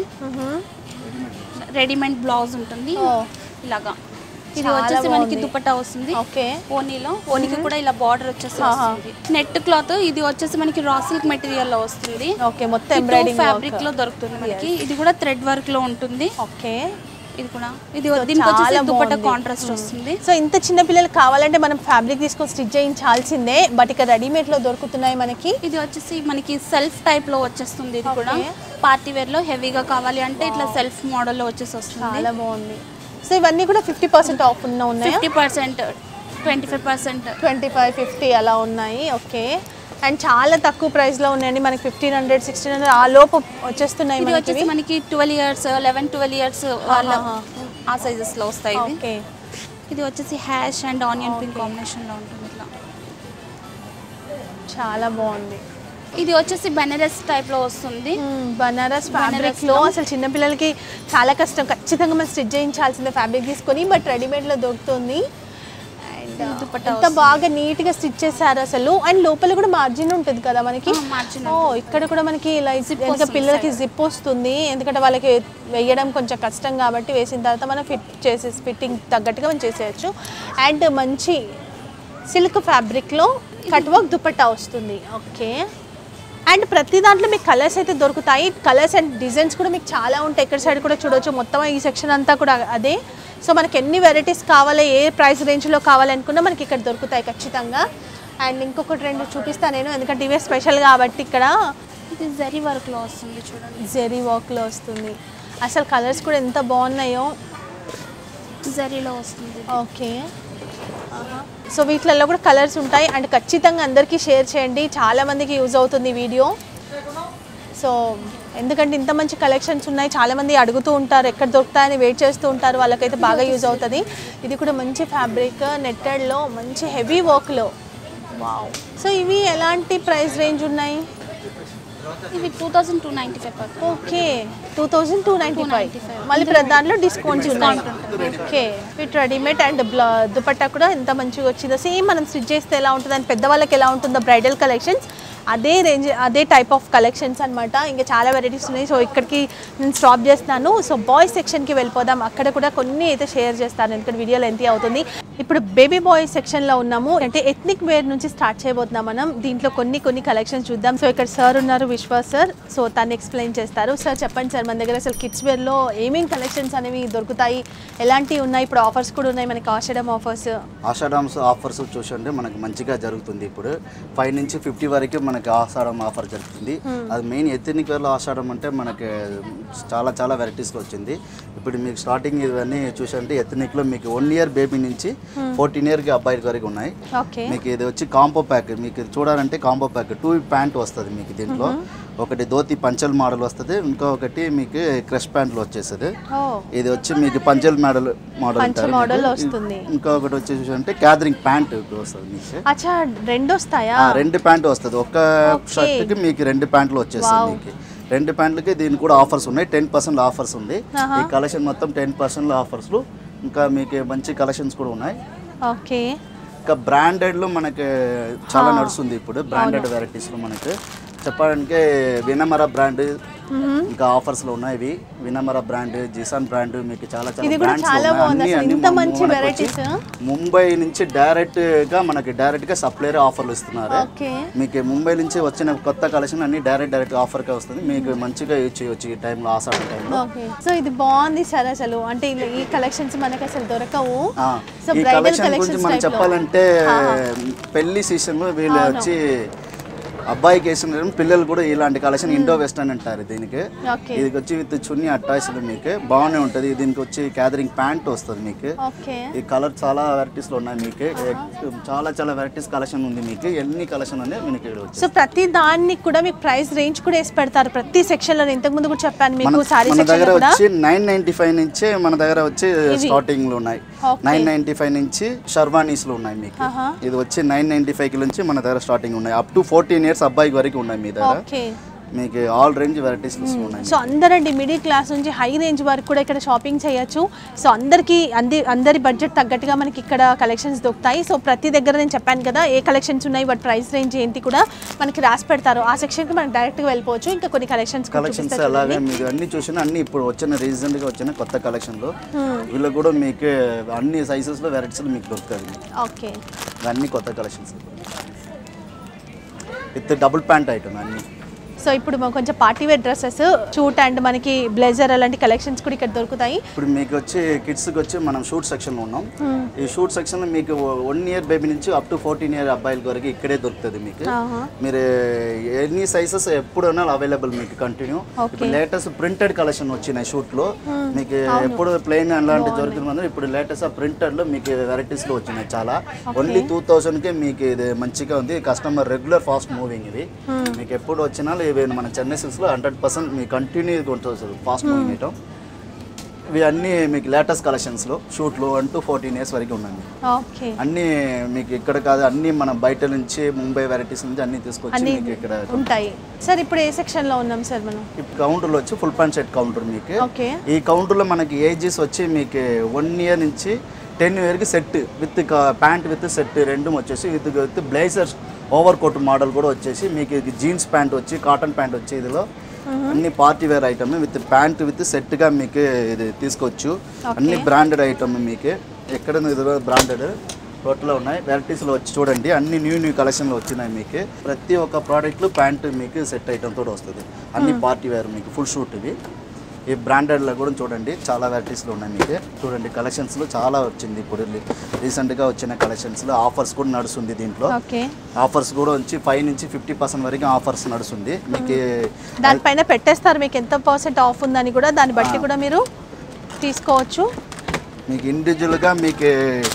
రెడీమేడ్ బ్లౌజ్ ఉంటుంది Oh. ఇలాగా ఇది చాలా వచ్చేసి మనకి బాగుంది. దుపట్టా వస్తుంది ఓకే ఓనీలో ఓనీకి కూడా ఇలా బార్డర్ వచ్చేసి ఆహా. వస్తుంది నెట్ క్లాత్ ఇది వచ్చేసి మనకి రా సిల్క్ మెటీరియల్ లో వస్తుంది ఓకే మొత్తం ఎంబ్రాయిడింగ్ ఫ్యాబ్రిక్ లో దొరుకుతుంది మనకి ఇది కూడా థ్రెడ్ వర్క్ లో ఉంటుంది ఓకే ఇది కూడా ఇది దీనికి వచ్చేసి చాలా దుపట్టా బాగుంది. కాంట్రాస్ట్ వస్తుంది సో ఇంత చిన్న పిల్లలకి కావాలంటే మనం ఫ్యాబ్రిక్ తీసుకొని స్టిచ్ చేయించాల్సిందే బట్ ఇక్కడ రెడీమేడ్లో దొరుకుతున్నాయి మనకి ఇది వచ్చేసి మనకి సెల్ఫ్ టైప్ లో వచ్చేస్తుంది ఇది కూడా Okay. పార్టీ వేర్ లో హెవీగా కావాలి అంటే ఇట్లా సెల్ఫ్ మోడల్ లో వచ్చేసి వస్తుంది చాలా బాగుంది సో ఇవన్నీ కూడా ఫిఫ్టీ పర్సెంట్ ఆఫ్ ఉన్న ఉన్నాయా fifty percent twenty five percent twenty five fifty అలా ఉన్నాయి ఓకే అండ్ చాలా తక్కువ ప్రైస్లో ఉన్నాయండి మనకి ఫిఫ్టీన్ హండ్రెడ్ సిక్స్టీన్ హండ్రెడ్ ఆ లోపు వచ్చేస్తున్నాయి ఇది మనకి వచ్చేసి మనకి twelve years eleven twelve years వాళ్ళ ఆ సైజెస్ లో వస్తాయి ఇది ఓకే ఇది వచ్చేసి hash and onion pink combination లో ఉంటుంది ఇట్లా చాలా బాగుంది ఇది వచ్చేసి బెనరస్ టైప్ లో వస్తుంది మ్మ్, బనారస్ ఫ్యాబ్రిక్ బనారస్ లో లో. అసలు చిన్నపిల్లలకి చాలా కష్టం ఖచ్చితంగా మనం స్టిచ్ చేయించాల్సిందే ఫ్యాబ్రిక్ తీసుకొని బట్ రెడీమేడ్ లో దొరుకుతుంది అండ్ దుపట్టా ఎంత బాగా నీట్ గా స్టిచ్ చేశారు అసలు అండ్ లోపల కూడా మార్జిన్ ఉంటుంది కదా మనకి ఆ, margin ఓ ఇక్కడ కూడా మనకి ఇలా Zip ఇంకా వస్తుంది పిల్లలకి side. జిప్ వస్తుంది ఎందుకంటే వాళ్ళకి వేయడం కొంచెం కష్టం కాబట్టి వేసిన తర్వాత మనం ఫిట్ చేసేసి ఫిట్టింగ్ తగ్గట్టుగా మనం చేసేయచ్చు అండ్ మంచి సిల్క్ ఫ్యాబ్రిక్లో కట్ వర్క్ దుపట్టా వస్తుంది ఓకే అండ్ ప్రతి దాంట్లో మీకు కలర్స్ అయితే దొరుకుతాయి కలర్స్ అండ్ డిజైన్స్ కూడా మీకు చాలా ఉంటాయి ఇక్కడ సైడ్ కూడా చూడొచ్చు మొత్తం ఈ సెక్షన్ అంతా కూడా అదే సో మనకి ఎన్ని వెరైటీస్ కావాలి ఏ ప్రైస్ రేంజ్లో కావాలనుకున్నా మనకి ఇక్కడ దొరుకుతాయి ఖచ్చితంగా అండ్ ఇంకొకటి రెండు చూపిస్తాను నేను ఎందుకంటే ఇవే స్పెషల్ కాబట్టి ఇక్కడ ఇది జరీ వర్క్ లో వస్తుంది చూడండి జెరీ వర్క్లో వస్తుంది అసలు కలర్స్ కూడా ఎంత బాగున్నాయో జరీలో వస్తుంది ఇది. ఓకే సో వీటిలలో కూడా కలర్స్ ఉంటాయి అండ్ ఖచ్చితంగా అందరికీ షేర్ చేయండి చాలా మందికి యూజ్ అవుతుంది ఈ వీడియో సో ఎందుకంటే ఇంత మంచి కలెక్షన్స్ ఉన్నాయి చాలా మంది అడుగుతూ ఉంటారు ఎక్కడ దొరుకుతాయని వెయిట్ చేస్తూ ఉంటారు వాళ్ళకైతే బాగా యూజ్ అవుతుంది ఇది కూడా మంచి ఫ్యాబ్రిక్ నెట్టెడ్లో మంచి హెవీ వర్క్లో వావ్ సో ఇవి ఎలాంటి ప్రైస్ రేంజ్ ఉన్నాయి ఇవి two thousand two ninety five పడుతుంది okay two thousand two ninety five 295. మళ్ళీ ప్రతి దాంట్లో డిస్కౌంట్స్ ఉన్నాయి okay with readymade and dupatta కూడా ఎంత మంచిగా వచ్చిందో సేమ్ మనం స్టిచ్ చేస్తే ఎలా ఉంటుంది అని పెద్దవాళ్ళకి ఎలా ఉంటుందో బ్రైడల్ కలెక్షన్స్ అదే రేంజ్ అదే టైప్ ఆఫ్ కలెక్షన్స్ అన్నమాట ఇంకా చాలా వెరైటీస్ ఉన్నాయి సో ఇక్కడికి నేను స్టాప్ చేస్తున్నాను సో బాయ్స్ సెక్షన్కి వెళ్ళిపోదాం అక్కడ కూడా కొన్ని అయితే షేర్ చేస్తాను ఎందుకంటే వీడియో లెంతీ అవుతుంది ఇప్పుడు బేబీ బాయ్ సెక్షన్లో ఉన్నాము అంటే ఎథ్నిక్ వేర్ నుంచి స్టార్ట్ చేయబోతున్నాం మనం దీంట్లో కొన్ని కొన్ని కలెక్షన్స్ చూద్దాం సో ఇక్కడ సార్ ఉన్నారు విశ్వాస్ సార్ సో తను ఎక్స్ప్లెయిన్ చేస్తారు సార్ చెప్పండి సార్ మన దగ్గర అసలు కిడ్స్ వేర్లో ఏమేమి కలెక్షన్స్ అనేవి దొరుకుతాయి ఎలాంటివి ఉన్నాయి ఇప్పుడు ఆఫర్స్ కూడా ఉన్నాయి మనకి ఆషాఢం ఆఫర్స్ ఆషాఢమ్స్ ఆఫర్స్ చూసండి మనకి మంచిగా జరుగుతుంది ఇప్పుడు ఫైవ్ నుంచి ఫిఫ్టీ వరకు మనకి ఆషాఢం ఆఫర్ జరుగుతుంది అది మెయిన్ ఎత్నిక్ వేర్లో ఆషాఢం అంటే మనకి చాలా చాలా వెరైటీస్లో వచ్చింది ఇప్పుడు మీకు స్టార్టింగ్ ఇవన్నీ చూసంటే ఎత్నిక్లో మీకు వన్ ఇయర్ బేబీ నుంచి ఫోర్టీన్ ఇయర్కి అబ్బాయి వరకు ఉన్నాయి ఓకే మీకు ఇది వచ్చి కాంబో ప్యాక్ మీకు ఇది చూడాలంటే కాంబో ప్యాక్ టూ ప్యాంట్ వస్తుంది మీకు దీంట్లో ఒకటి ధోతి పంచల్ మోడల్ వస్తుంది ఇంకొకటి మీకు క్రష్ ప్యాంట్లు వచ్చేస్తుంది ఓ ఇది వచ్చి మీకు పంచల్ మోడల్ మోడల్ పంచ అంటారు model మీకు. వస్తుంది. ఇంకొకటి వచ్చేసి అంటే గ్యాదరింగ్ ప్యాంట్ వస్తుంది మీకు అచ్చా రెండు వస్తాయా ఆ, రెండు ప్యాంట్ వస్తుంది ఒక్క Okay. షర్ట్కి మీకు రెండు ప్యాంట్లు వచ్చేస్తుంది Wow. మీకు రెండు ప్యాంట్లకి దీనికి కూడా ఆఫర్స్ ఉన్నాయి టెన్ పర్సెంట్ ఆఫర్స్ ఉంది ఆహా. ఈ కలెక్షన్ మొత్తం టెన్ పర్సెంట్ ఆఫర్స్లు ఇంకా మీకు మంచి కలెక్షన్స్ కూడా ఉన్నాయి ఓకే ఇంకా బ్రాండెడ్లో మనకి చాలా నడుస్తుంది ఇప్పుడు బ్రాండెడ్ వెరైటీస్లో మనకి చెప్పాలంటే వినమర బ్రాండ్ ఇంకా ఆఫర్స్లో ఉన్నాయి ఇవి వినమర బ్రాండ్ జిసాన్ బ్రాండ్ మీకు చాలా చాలా ఇది కూడా brands చాలా ఉన్నాయి. బాగుంది అన్ని- అసలు అన్ని ఇంత మన- మంచి మనకు వచ్చి varieties. ముంబై నుంచి డైరెక్ట్ గా మనకి డైరెక్ట్ గా సప్లైర్ ఆఫర్లు ఇస్తున్నారు ఓకే మీకు ముంబై నుంచి వచ్చిన కొత్త కలెక్షన్ అన్ని డైరెక్ట్ డైరెక్ట్ ఆఫర్ గా వస్తుంది మీకు మంచిగా యూజ్ చేయొచ్చు ఈ టైంలో ఆసాడు టైంలో ఓకే సో ఇది బాగుంది సార్ అసలు అంటే ఇలా ఈ కలెక్షన్స్ మనకి అసలు దొరకవు ఆ, సో ఈ బ్రైడల్ కలెక్షన్ గురించి కలెక్షన్స్ మనం టైప్ చెప్పాలంటే పెళ్లి సీజన్ లో వీళ్ళు వచ్చి అబ్బాయికి వేసిన పిల్లలు కూడా ఇలాంటి కలెక్షన్ ఇండో వెస్టర్న్ అంటారు దీనికి ఓకే ఇది వచ్చి విత్ చున్నీ అట్టాచ్డ్ మీకు బాగానే ఉంటుంది దీనికి వచ్చి క్యాదరింగ్ ప్యాంట్ వస్తుంది మీకు ఓకే ఈ కలర్ చాలా వెరైటీస్ లో ఉన్నాయి మీకు చాలా చాలా వెరైటీస్ కలెక్షన్ ఉంది మీకు ఎన్ని కలెక్షన్ ఉన్నాయి మీకు ఇక్కడ వచ్చి సో ప్రతి దానికి కూడా మీకు ప్రైస్ రేంజ్ కూడా వేసి పెడతారు ప్రతి సెక్షన్ లో ఇంతకు ముందు కూడా చెప్పాను మీకు మన సారీ మన సెక్షన్ దగ్గర లో కూడా వచ్చి నైన్ నైన్టీ ఫైవ్ నుంచి మన దగ్గర వచ్చి స్టార్టింగ్ లో ఉన్నాయి Okay. నైన్ నైన్టీ ఫైవ్ నుంచి షర్వానీస్ లో ఉన్నాయి మీకు ఆహా. ఇది వచ్చి నైన్ నైన్టీ ఫైవ్ నుంచి మన దగ్గర స్టార్టింగ్ ఉన్నాయి అప్ టు ఫోర్టీన్ ఇయర్స్ అబ్బాయి వరకు ఉన్నాయి మీ దగ్గర ఓకే మీకు ఆల్ రేంజ్ వెరైటీస్ ఉన్నాయి సో అందరండి మిడిల్ క్లాస్ నుంచి హై రేంజ్ వరకు కూడా ఇక్కడ షాపింగ్ చేయొచ్చు సో అందరికీ అంది అందరి బడ్జెట్ తగ్గట్టుగా మనకి ఇక్కడ కలెక్షన్స్ దొరుకుతాయి సో ప్రతి దగ్గర నేను చెప్పాను కదా ఏ కలెక్షన్స్ ఉన్నాయి వాటి ప్రైస్ రేంజ్ ఏంటి కూడా మనకి రాసి పెడతారు ఆ సెక్షన్కి మనం డైరెక్ట్గా వెళ్ళిపోవచ్చు ఇంకా కొన్ని కలెక్షన్స్ కలెక్షన్స్ అలాగే మీకు అన్ని చూసినా అన్ని ఇప్పుడు వచ్చిన రీసెంట్ గా వచ్చిన కొత్త కలెక్షన్ లో వీళ్ళు కూడా మీకు అన్ని సైజెస్ లో వెరైటీస్ మీకు దొరుకుతుంది ఓకే అన్ని కొత్త collections with double pant item అన్ని సో ఇప్పుడు మాకు కొంచెం party wear dresses suit and మనకి బ్లేజర్ అలాంటి కలెక్షన్స్ కూడా ఇక్కడ దొరుకుతాయి ఇప్పుడు మీకు వచ్చి కిడ్స్కి వచ్చి మనం షూట్ సెక్షన్లో ఉన్నాం ఈ షూట్ సెక్షన్లో మీకు వన్ ఇయర్ బేబీ నుంచి అప్ టు ఫోర్టీన్ ఇయర్ అబ్బాయిల వరకు ఇక్కడే దొరుకుతుంది మీకు ఆహా. మీరు ఎన్ని సైజెస్ ఎప్పుడైనా అవైలబుల్ మీకు కంటిన్యూ ఇప్పుడు లేటెస్ట్ ప్రింటెడ్ కలెక్షన్ వచ్చినాయి షూట్లో మీకు ఎప్పుడు ప్లెయిన్ అలాంటి దొరుకుతుంది ఇప్పుడు లేటెస్ట్ ప్రింటెడ్లో మీకు వెరైటీస్లో వచ్చినాయి చాలా ఓన్లీ టూ థౌజండ్కే మీకు ఇది మంచిగా ఉంది కస్టమర్ రెగ్యులర్ ఫాస్ట్ మూవింగ్ ఇది మీకు ఎప్పుడు వచ్చినా ఇవి మన చెన్నై సిల్క్స్లో హండ్రెడ్ పర్సెంట్ మీ కంటిన్యూ ఉంటుంది ఫాస్ట్ మూవింగ్ ఐటమ్ ఇవి అన్నీ మీకు లేటెస్ట్ కలెక్షన్స్లో షూట్లో వన్ టు ఫోర్టీన్ ఇయర్స్ వరకు ఉన్నాయి ఓకే అన్నీ మీకు ఇక్కడ కాదు అన్నీ మనం బయట నుంచి ముంబై వెరైటీస్ నుంచి అన్నీ తీసుకొచ్చి అన్ని మీకు ఇక్కడ ఉంటాయి సార్ ఇప్పుడు ఏ సెక్షన్ లో ఉన్నాం సార్ మనం ఈ కౌంటర్లో వచ్చి ఫుల్ ప్యాంట్ షర్ట్ కౌంటర్ మీకు ఓకే ఈ కౌంటర్లో మనకి ఏజెస్ వచ్చి మీకు వన్ ఇయర్ నుంచి టెన్ ఇయర్కి set with pant with set రెండు వచ్చేసి with with blazer over coat model కూడా వచ్చేసి మీకు ఇది జీన్స్ ప్యాంట్ వచ్చి కాటన్ ప్యాంట్ వచ్చి ఇదిలో అన్ని party wear item with pant with సెట్గా మీకు ఇది తీసుకోవచ్చు అన్ని బ్రాండెడ్ ఐటమ్ మీకు ఎక్కడ ఇదిలో బ్రాండెడ్ టోటల్లో ఉన్నాయి వెరైటీస్లో వచ్చి చూడండి అన్ని న్యూ న్యూ కలెక్షన్లు వచ్చినాయి మీకు ప్రతి ఒక్క ప్రోడక్ట్లో ప్యాంట్ మీకు సెట్ ఐటమ్ తోటి వస్తుంది అన్ని పార్టీ వేర్ మీకు ఫుల్ షూట్ ఇవి ఈ బ్రాండెడ్లో కూడా చూడండి చాలా వెరైటీస్లో ఉన్నాయి మీకు చూడండి కలెక్షన్స్లో చాలా వచ్చింది ఇప్పుడు రీసెంట్గా వచ్చిన కలెక్షన్స్లో ఆఫర్స్ కూడా నడుస్తుంది దీంట్లో ఓకే ఆఫర్స్ కూడా వచ్చి ఫైవ్ నుంచి ఫిఫ్టీ పర్సెంట్ వరకు ఆఫర్స్ నడుస్తుంది మీకు దానిపైన పెట్టేస్తారు మీకు ఎంత పర్సెంట్ ఆఫ్ ఉందని కూడా దాన్ని బట్టి కూడా మీరు తీసుకోవచ్చు మీకు ఇండివిజువల్గా మీకు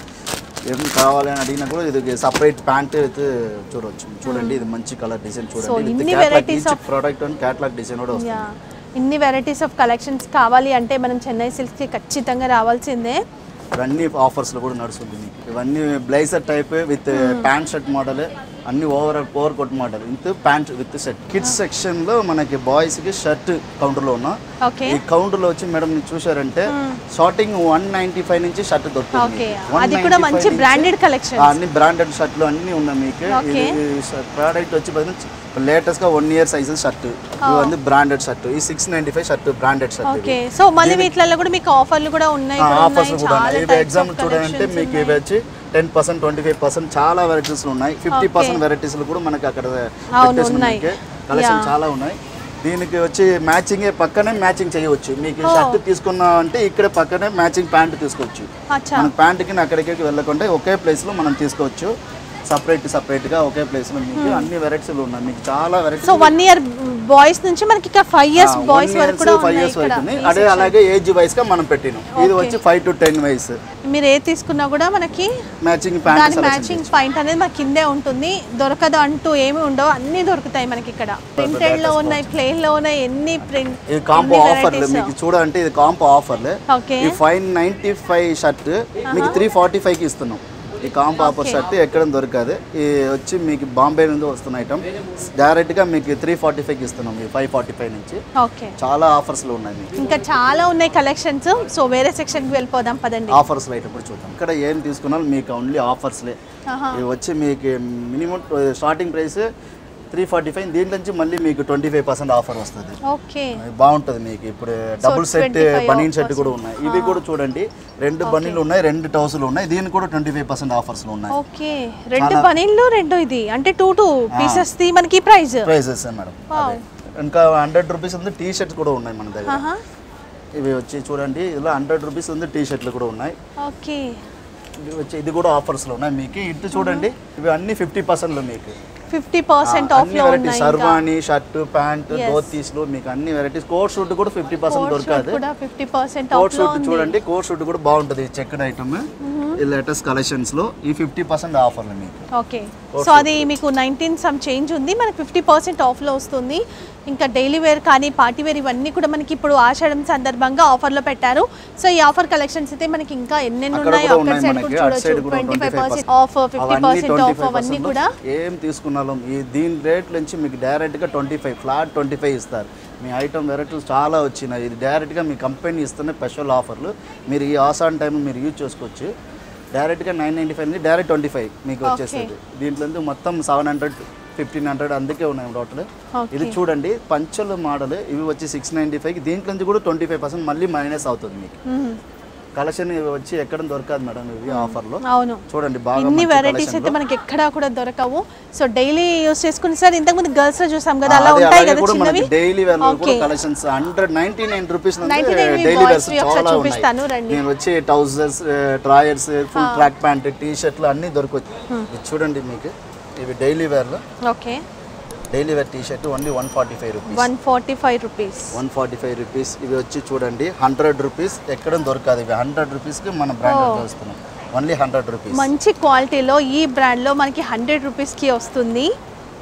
ఏం కావాలి అని అడిగినా కూడా ఇది సపరేట్ ప్యాంట్ అయితే చూడవచ్చు చూడండి ఇది మంచి కలర్ డిజైన్ చూడండి ఇన్ని varieties of- product and catalogue design కూడా వస్తుంది యా ఇన్ని వెరైటీస్ ఆఫ్ కలెక్షన్స్ కావాలి అంటే మనం చెన్నై సిల్క్స్కి ఖచ్చితంగా రావాల్సిందే ఇవన్నీ ఆఫర్స్లో కూడా నడుస్తుంది మీకు ఇవన్నీ blazer type with pant shirt model అన్ని over over coat model with pant with shirt kids section లో మనకి బాయ్స్ కి షర్ట్ కౌంటర్ లో ఉన్నాం ఓకే ఈ కౌంటర్ లో వచ్చి మేడం మీరు చూసారంటే స్టార్టింగ్ వన్ నైన్టీ ఫైవ్ నుంచి షర్ట్ దొరుకుతుంది ఓకే మీకు. అది కూడా 195 మంచి నుంచి బ్రాండెడ్ కలెక్షన్ ఆ, అన్ని బ్రాండెడ్ షర్ట్లు అన్ని ఉన్నాయి మీకు Okay. ప్రోడక్ట్ వచ్చి లేటెస్ట్ గా వన్ ఇయర్ సైజెస్ షర్ట్ ఇది வந்து బ్రాండెడ్ షర్ట్ ఈ six ninety five shirt branded shirt okay so మళ్ళీ వీటిలలో కూడా మీకు ఆఫర్లు కూడా ఉన్నాయి ఇక్కడ ఆఫర్స్ ఉన్నాయి. కూడా చాలా ఉన్నాయి ఇవి types of ఎగ్జాంపుల్ చూడాలంటే collections మీకు ఇవి వచ్చి ten percent twenty five percent చాలా వెరైటీస్ ఉన్నాయి ఫిఫ్టీ పర్సెంట్ వెరైటీస్ కూడా మనకి అక్కడ పెట్టేసిన ఉన్నాయి. కలెక్షన్ చాలా ఉన్నాయి దీనికి వచ్చి మ్యాచింగ్ పక్కనే మ్యాచింగ్ చేయవచ్చు మీకు షర్ట్ తీసుకున్నా అంటే ఇక్కడ పక్కనే మ్యాచింగ్ ప్యాంట్ తీసుకోవచ్చు అచ్చా మన ప్యాంట్కి అక్కడికి వెళ్ళకుండా ఒకే ప్లేస్లో మనం తీసుకోవచ్చు సపరేట్ సపరేట్గా ఒకే ప్లేస్లో మీకు అన్ని వెరైటీలు ఉన్నాయి మీకు చాలా so varieties one year boys నుంచి మనకి ఇక్కడ ఫైవ్ ఇయర్స్ బాయ్స్ వరకు కూడా ఫైవ్ ఉన్నాయి ఇయర్స్ ఇక్కడ వరకు ఉన్నాయి. అదే అలాగే ఏజ్ వైస్ గా మనం పెట్టినాం ఇది వచ్చి ఫైవ్ టు టెన్ వయసు మీరు ఏది తీసుకున్నా కూడా మనకి మ్యాచింగ్ ప్యాంట్ దాని సెలెక్షన్ మ్యాచింగ్ పాయింట్ అనేది మనకి కిందే ఉంటుంది దొరకదు అంటూ ఏమి ఉండవు అన్ని దొరుకుతాయి మనకి ఇక్కడ ప్రింటెడ్ లో ఉన్నాయి ప్లెయిన్ లో ఉన్నాయి ఎన్ని ప్రింట్ ఇది కాంబో ఆఫర్లు మీకు చూడాలంటే ఇది కాంబో ఆఫర్లే ఓకే ఈ ఫైవ్ నైన్టీ ఫైవ్ షర్ట్ మీకు త్రీ ఫార్టీ ఫైవ్కి ఇస్తున్నాం ఈ కాంబో ఆఫర్ షర్ట్ ఎక్కడ దొరకదు ఈ వచ్చి మీకు బాంబే నుంచి వస్తున్న ఐటమ్ డైరెక్ట్గా మీకు త్రీ ఫార్టీ ఫైవ్కి ఇస్తున్నాం ఈ ఫైవ్ ఫార్టీ ఫైవ్ నుంచి ఓకే చాలా ఆఫర్స్లో ఉన్నాయి మీకు ఇంకా చాలా ఉన్నాయి కలెక్షన్స్ సో వేరే సెక్షన్ కి వెళ్ళిపోదాం పదండి ఆఫర్స్లో అయితే ఇప్పుడు చూద్దాం ఇక్కడ ఏం తీసుకున్నా మీకు ఓన్లీ ఆఫర్స్లే ఆహా. ఇవి వచ్చి మీకు minimum starting price three forty five దీంట్లో నుంచి మళ్ళీ మీకు ట్వంటీ ఫైవ్ పర్సెంట్ ఆఫర్ వస్తుంది ఓకే అది బాగుంటుంది మీకు ఇప్పుడు డబుల్ సెట్ 25 బనీన్ సెట్ కూడా ఉన్నాయి ఇవి కూడా చూడండి రెండు బనీలు ఉన్నాయి రెండు టౌసులు ఉన్నాయి దీనికి కూడా ట్వంటీ ఫైవ్ పర్సెంట్ ఆఫర్స్లో ఉన్నాయి ఓకే రెండు బనీన్లు రెండు ఇది అంటే టూ టూ పీసెస్ ది మనకి ప్రైస్ ప్రైజెస్ మేడం అదే. ఇంకా హండ్రెడ్ రూపీస్ ఉంది టీ షర్ట్స్ కూడా ఉన్నాయి మన దగ్గర ఇవి వచ్చి చూడండి ఇలా హండ్రెడ్ రూపీస్ ఉంది టీ షర్ట్లు కూడా ఉన్నాయి ఓకే ఇవి వచ్చి ఇది కూడా ఆఫర్స్లో ఉన్నాయి మీకు ఇటు చూడండి ఇవి అన్ని ఫిఫ్టీ పర్సెంట్లో మీకు ఫిఫ్టీ పర్సెంట్ ఆఫ్ అన్ని లో వెరైటీస్ ఉన్నాయి సర్వాణి షర్ట్ ప్యాంట్ Yes. ధోతీస్లు మీకు అన్ని వెరైటీస్ కోట్ షూట్ కూడా ఫిఫ్టీ పర్సెంట్ దొరకదు కూడా ఫిఫ్టీ పర్సెంట్ కోట్ ఆఫ్ లో షూట్ చూడండి కోట్ షూట్ కూడా బాగుంటుంది చెక్డ్ ఐటమ్ ఈ లేటెస్ట్ కలెక్షన్స్ లో ఈ ఫిఫ్టీ పర్సెంట్ ఆఫర్లు మీకు ఓకే సో అది మీకు నైన్టీన్ సమ్ చేంజ్ ఉంది మనకి ఫిఫ్టీ పర్సెంట్ ఆఫ్లో వస్తుంది ఇంకా డైలీ వేర్ కానీ పార్టీ వేర్ ఇవన్నీ కూడా మనకి ఇప్పుడు ఆషాఢం సందర్భంగా ఆఫర్లో పెట్టారు సో ఈ ఆఫర్ కలెక్షన్స్ అయితే మనకి ఇంకా ఎన్నెన్ని అక్కడ ఉన్నాయో కూడా అక్కడ ఉన్నాయి సైడ్ కూడా మనకి అటు సైడ్ చూడొచ్చు కూడా twenty five percent 25% off fifty అవన్నీ పర్సెంట్ ఆఫ్ 25% అవన్నీ కూడా ఏం తీసుకున్నాం ఈ దీని రేట్ నుంచి మీకు డైరెక్ట్గా twenty five flat twenty five ఇస్తారు మీ ఐటమ్ వెరైటీస్ చాలా వచ్చినాయి ఇది డైరెక్ట్గా మీ కంపెనీ ఇస్తున్న స్పెషల్ ఆఫర్లు మీరు ఈ ఆసాన్ టైం మీరు యూజ్ చేసుకోవచ్చు డైరెక్ట్గా నైన్ నైంటీ ఫైవ్ నుంచి డైరెక్ట్ ట్వంటీ ఫైవ్ మీకు వచ్చేస్తుంది దీంట్లో నుంచి మొత్తం సెవెన్ హండ్రెడ్ ఫిఫ్టీన్ హండ్రెడ్ అందుకే ఉన్నాయి టోటల్ Okay. ఇది చూడండి పంచలు మోడల్ ఇవి వచ్చి సిక్స్ నైంటీ ఫైవ్ దీంట్లో నుంచి కూడా ట్వంటీ ఫైవ్ పర్సెంట్ మళ్ళీ మైనస్ అవుతుంది మీకు కలెక్షన్ ఇవి వచ్చి ఎక్కడ దొరకదు మేడం ఇవి ఆఫర్లో అవును చూడండి బాగా ఇన్ని మంచి వెరైటీస్ collection అయితే లో. మనకి ఎక్కడా కూడా దొరకవు సో డైలీ యూస్ చేసుకుని సార్ ఇంతకుముందు గర్ల్స్ లో చూసాం కదా ఆ, అలా అదే ఉంటాయి అలాగే కదా కూడా చిన్నవి మనకి డైలీ వేర్ కూడా okay collections hundred ninety nine rupees 99 daily boys wears వి ఒకసారి చాలా చూపిస్తాను, ఉన్నాయి రండి. నేను వచ్చి trousers trousers full track pant T షర్ట్లు అన్ని దొరకవచ్చు ఇది చూడండి మీకు ఇవి డైలీ వేర్లో okay daily wear T shirt only one forty five rupees one forty five rupees one forty five rupees ఇవి వచ్చి చూడండి హండ్రెడ్ రూపీస్ ఎక్కడ దొరకదు ఇవి హండ్రెడ్ రూపీస్కి మన బ్రాండ్ చూస్తున్నాం ఓన్లీ హండ్రెడ్ రూపీస్ మంచి క్వాలిటీలో ఈ బ్రాండ్లో మనకి హండ్రెడ్ రూపీస్కి వస్తుంది